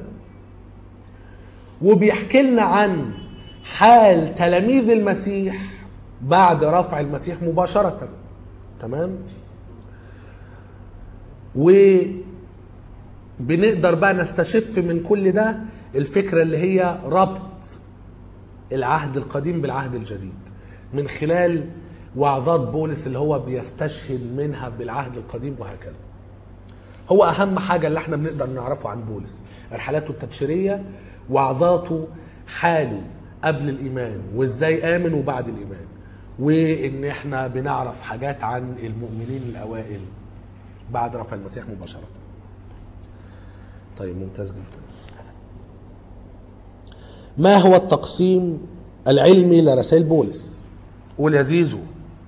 وبيحكي لنا عن حال تلاميذ المسيح بعد رفع المسيح مباشره تمام وبنقدر بقى نستشف من كل ده الفكرة اللي هي ربط العهد القديم بالعهد الجديد من خلال وعظات بولس اللي هو بيستشهد منها بالعهد القديم وهكذا هو أهم حاجة اللي احنا بنقدر نعرفه عن بولس رحلاته التبشيرية وعظاته حاله قبل الإيمان وإزاي آمن وبعد الإيمان وإن احنا بنعرف حاجات عن المؤمنين الأوائل بعد رفع المسيح مباشرة طيب ممتاز جدا ما هو التقسيم العلمي لرسائل بولس قول يا زيزو ان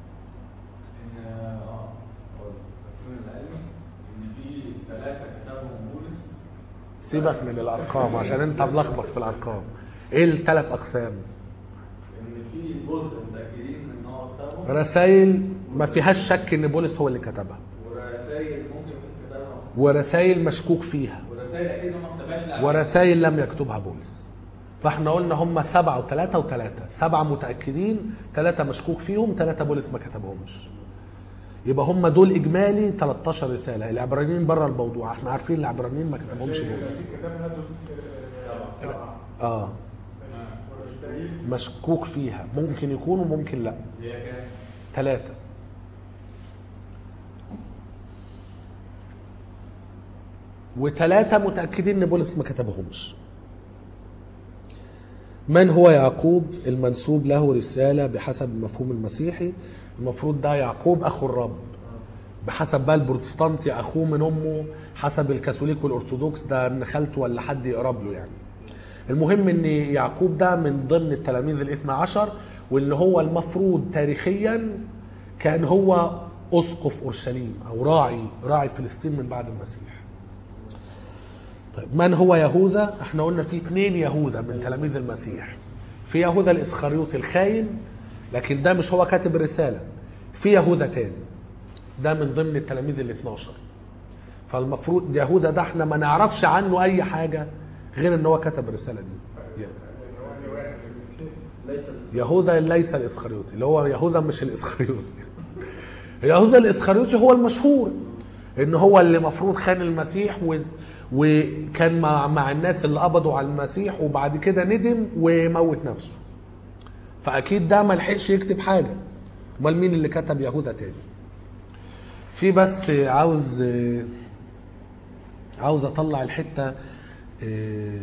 اه هو التقسيم العلمي ان في ثلاثه كتابهم بولس سيبك من الارقام عشان انت ملخبط في الارقام ايه الثلاث اقسام ان في جزء متاكدين ان هو كتابهم رسائل ما فيهاش شك ان بولس هو اللي كتبها ورسائل ممكن يكون كتابها ورسائل مشكوك فيها ورسائل اكيد ما كتبهاش لعلم. ورسائل لم يكتبها بولس فاحنا قلنا هم سبعة وثلاثة وثلاثة سبعة متأكدين ثلاثة مشكوك فيهم ثلاثة بولس ما كتبهمش يبقى هم دول إجمالي 13 رسالة العبرانيين بره الموضوع احنا عارفين العبرانيين ما كتبهمش بولس كتابها دول آه، سبعه اه والرسائل مشكوك فيها ممكن يكونوا ممكن لا هي كام؟ ثلاثة وثلاثة متأكدين إن بولس ما كتبهمش من هو يعقوب المنسوب له رسالة بحسب المفهوم المسيحي المفروض ده يعقوب أخو الرب بحسب بقى البروتستانتي أخوه من أمه حسب الكاثوليك والأرثوذكس ده من خالته ولا حد يقرب له يعني المهم ان يعقوب ده من ضمن التلاميذ الاثنى عشر واللي هو المفروض تاريخيا كان هو اسقف اورشليم او راعي راعي فلسطين من بعد المسيح طيب من هو يهوذا احنا قلنا في اثنين يهوذا من تلاميذ المسيح في يهوذا الاسخريوطي الخاين لكن ده مش هو كاتب الرساله في يهوذا تاني ده من ضمن التلاميذ ال 12 فالمفروض يهوذا ده احنا ما نعرفش عنه اي حاجه غير ان هو كتب الرساله دي ليس يهوذا ليس الاسخريوطي اللي هو يهوذا مش الاسخريوطي يهوذا الاسخريوطي هو المشهور ان هو اللي مفروض خان المسيح و... وكان مع... مع الناس اللي قبضوا على المسيح وبعد كده ندم وموت نفسه فاكيد ده ما لحقش يكتب حاجه امال مين اللي كتب يهوذا تاني في بس عاوز عاوز اطلع الحته آه،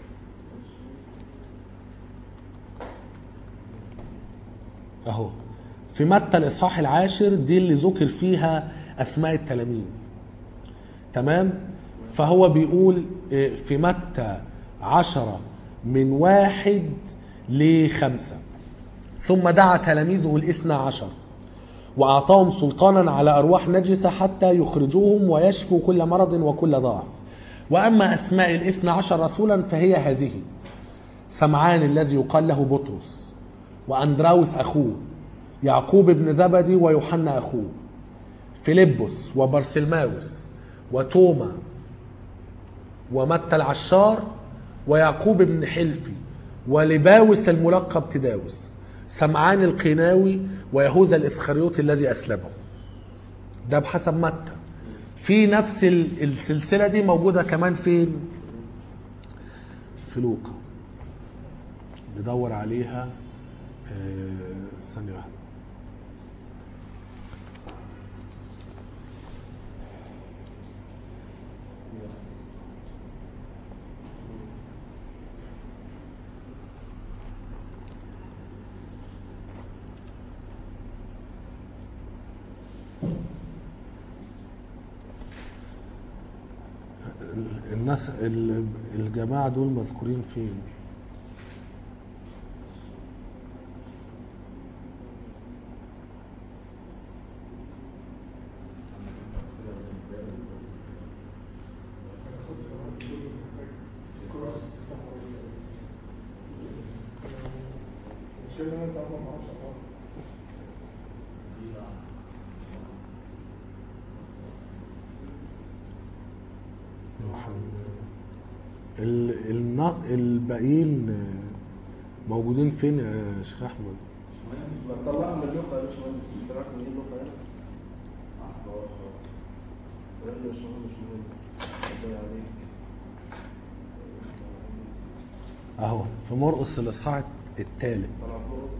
اهو في متى الاصحاح العاشر دي اللي ذكر فيها اسماء التلاميذ تمام فهو بيقول آه، في متى عشرة من واحد لخمسة ثم دعا تلاميذه الاثنى عشر وأعطاهم سلطانا على أرواح نجسة حتى يخرجوهم ويشفوا كل مرض وكل ضعف وأما أسماء الاثنى عشر رسولا فهي هذه سمعان الذي يقال له بطرس وأندراوس أخوه يعقوب بن زبدي ويوحنا أخوه فيلبس وبرثلماوس وتوما ومتى العشار ويعقوب بن حلفي ولباوس الملقب تداوس سمعان القيناوي ويهوذا الاسخريوطي الذي اسلمه ده بحسب متى في نفس ال- السلسله دي موجوده كمان فين في لوقا ندور عليها آه، ثانيه واحده الناس ال- الجماعة دول مذكورين فين؟ المشكلة ان انا ساعات ما بعرفش اقرا ال- النا- الباقيين موجودين فين يا شيخ احمد؟ ما تطلعها من لوقا يا باشمهندس مش انت عارف من ايه لوقا يعني؟ لا مش مهم مش مهم ربنا عليك اهو في مرقس الاصحاح الثالث طلع فرص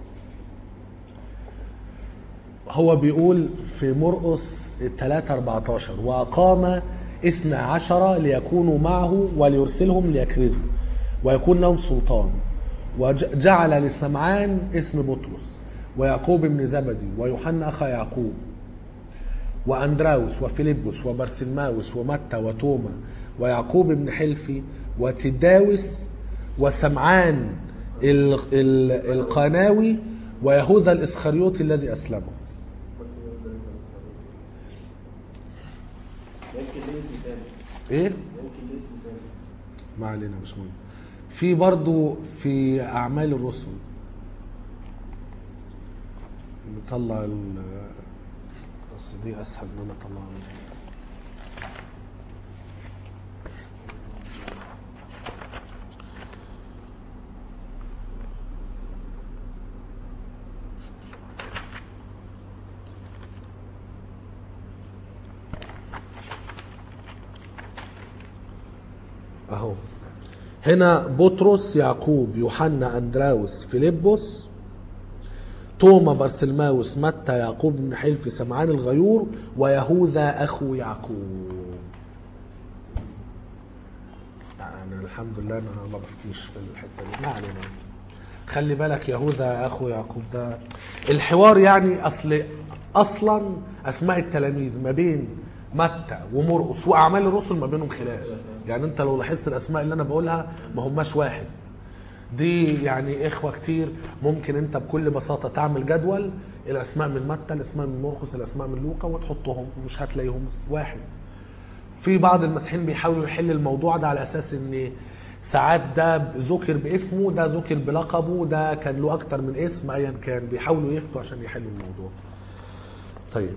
هو بيقول في مرقس 3 14 وأقام اثنى عشر ليكونوا معه وليرسلهم ليكرزوا ويكون لهم سلطان وجعل لسمعان اسم بطرس ويعقوب بن زبدي ويوحنا أخا يعقوب وأندراوس وفيلبس وبرثلماوس ومتى وتوما ويعقوب بن حلفي وتداوس وسمعان ال- ال- القناوي ويهوذا الإسخريوطي الذي أسلمه يمكن ليه اسم تاني إيه؟ يمكن ليه اسم تاني ما علينا مش مهم في برضو في أعمال الرسل نطلع ال بس دي أسهل إن أنا أطلعها اهو هنا بطرس يعقوب يوحنا اندراوس فيلبس توما برثلماوس متى يعقوب بن حلفي سمعان الغيور ويهوذا اخو يعقوب انا الحمد لله انا ما بفتيش في الحته دي ما علينا خلي بالك يهوذا اخو يعقوب ده الحوار يعني اصل اصلا اسماء التلاميذ ما بين متى ومرقس واعمال الرسل ما بينهم خلاف يعني انت لو لاحظت الاسماء اللي انا بقولها ما هماش واحد دي يعني اخوه كتير ممكن انت بكل بساطه تعمل جدول الاسماء من متى الاسماء من مرقس الاسماء من لوقا وتحطهم مش هتلاقيهم واحد في بعض المسيحيين بيحاولوا يحل الموضوع ده على اساس ان ساعات ده ذكر باسمه ده ذكر بلقبه ده كان له اكتر من اسم ايا كان بيحاولوا يفتوا عشان يحلوا الموضوع طيب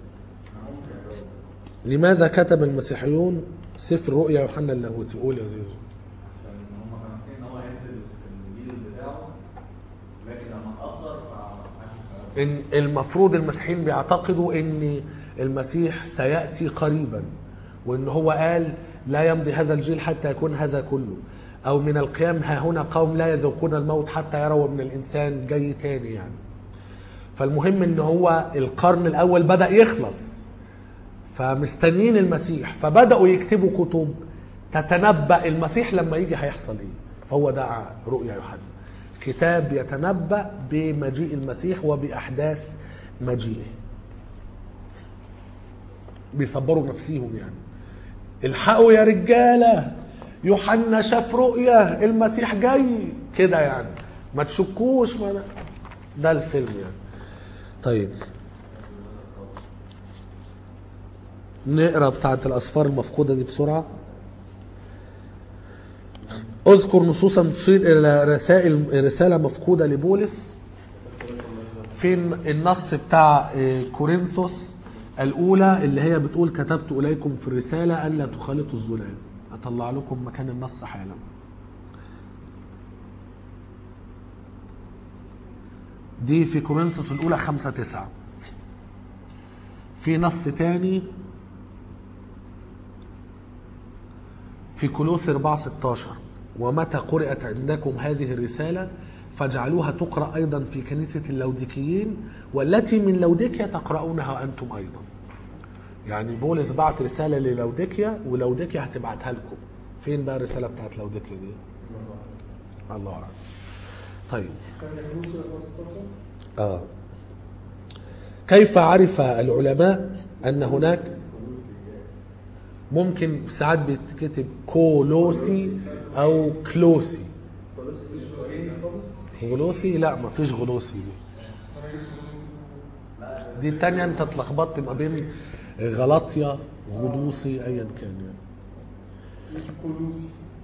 لماذا كتب المسيحيون سفر رؤيا يوحنا اللاهوتي قول يا زيزو عشان هم كانوا فاكرين ان هو هينزل في الجيل بتاعه لكن لما اتاخر فعشان ان المفروض المسيحيين بيعتقدوا ان المسيح سياتي قريبا وان هو قال لا يمضي هذا الجيل حتى يكون هذا كله او من القيام ها هنا قوم لا يذوقون الموت حتى يروا ابن الانسان جاي تاني يعني فالمهم ان هو القرن الاول بدا يخلص فمستنيين المسيح فبداوا يكتبوا كتب تتنبا المسيح لما يجي هيحصل ايه فهو ده رؤيا يوحنا كتاب يتنبا بمجيء المسيح وباحداث مجيئه بيصبروا نفسيهم يعني الحقوا يا رجاله يوحنا شاف رؤيا المسيح جاي كده يعني ما تشكوش ما ده, ده الفيلم يعني طيب نقرا بتاعت الاسفار المفقوده دي بسرعه اذكر نصوصا تشير الى رسائل رساله مفقوده لبولس فين النص بتاع آه، كورنثوس الاولى اللي هي بتقول كتبت اليكم في الرساله الا تخالطوا الظلام اطلع لكم مكان النص حالا دي في كورنثوس الاولى خمسة تسعة في نص تاني في كولوس 4 16 ومتى قرأت عندكم هذه الرسالة فاجعلوها تقرأ أيضا في كنيسة اللوديكيين والتي من لوديكيا تقرؤونها أنتم أيضا يعني بولس بعت رسالة للوديكيا ولوديكيا هتبعتها لكم فين بقى الرسالة بتاعت لوديكيا دي الله أعلم طيب آه. كيف عرف العلماء أن هناك ممكن ساعات بيتكتب كولوسي أو كلوسي غلوسي لا ما فيش غلوسي دي دي التانية انت اتلخبطت ما بين غلطية غلوسي ايا كان يعني كولوسي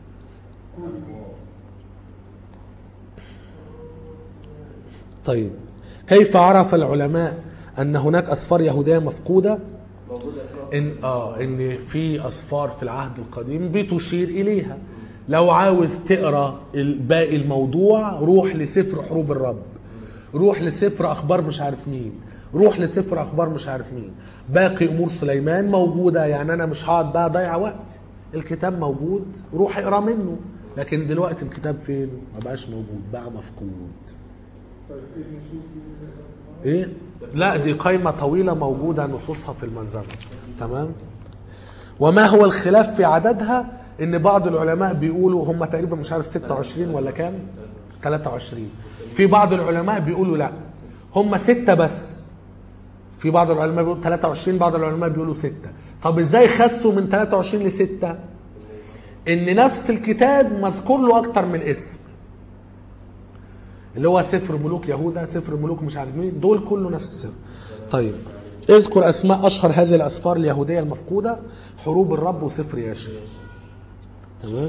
طيب كيف عرف العلماء ان هناك اسفار يهوديه مفقوده موجود اسماء ان اه ان في اسفار في العهد القديم بتشير اليها لو عاوز تقرا ال- باقي الموضوع روح لسفر حروب الرب روح لسفر اخبار مش عارف مين روح لسفر اخبار مش عارف مين باقي امور سليمان موجوده يعني انا مش هقعد بقى اضيع وقت الكتاب موجود روح اقرا منه لكن دلوقتي الكتاب فين ما بقاش موجود بقى مفقود طيب ايه النصوص دي؟ ايه لا دي قائمة طويلة موجودة نصوصها في المنظمة تمام وما هو الخلاف في عددها ان بعض العلماء بيقولوا هم تقريبا مش عارف 26 ولا كام 23 في بعض العلماء بيقولوا لا هم ستة بس في بعض العلماء بيقولوا 23 بعض العلماء بيقولوا ستة طب ازاي خسوا من 23 ل 6 ان نفس الكتاب مذكور له اكتر من اسم اللي هو سفر ملوك يهوذا سفر ملوك مش عارف مين دول كله نفس السفر طيب اذكر اسماء اشهر هذه الاسفار اليهوديه المفقوده حروب الرب وسفر ياشر تمام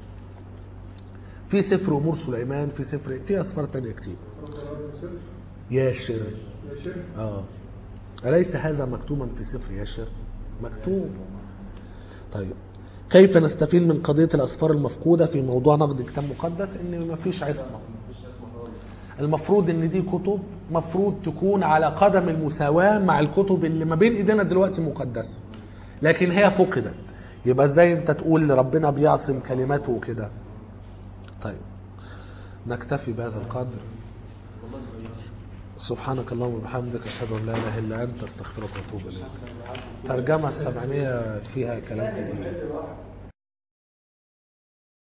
في سفر امور سليمان في سفر في اسفار تانية كتير ياشر يا شيخ اه أليس هذا مكتوبا في سفر ياشر مكتوب طيب كيف نستفيد من قضية الأسفار المفقودة في موضوع نقد كتاب مقدس إن مفيش عصمة المفروض إن دي كتب مفروض تكون على قدم المساواة مع الكتب اللي ما بين إيدينا دلوقتي مقدسة لكن هي فقدت يبقى إزاي أنت تقول ربنا بيعصم كلماته وكده طيب نكتفي بهذا القدر سبحانك اللهم وبحمدك اشهد ان لا اله الا انت استغفرك واتوب اليك ترجمه السبعينيه فيها كلام كتير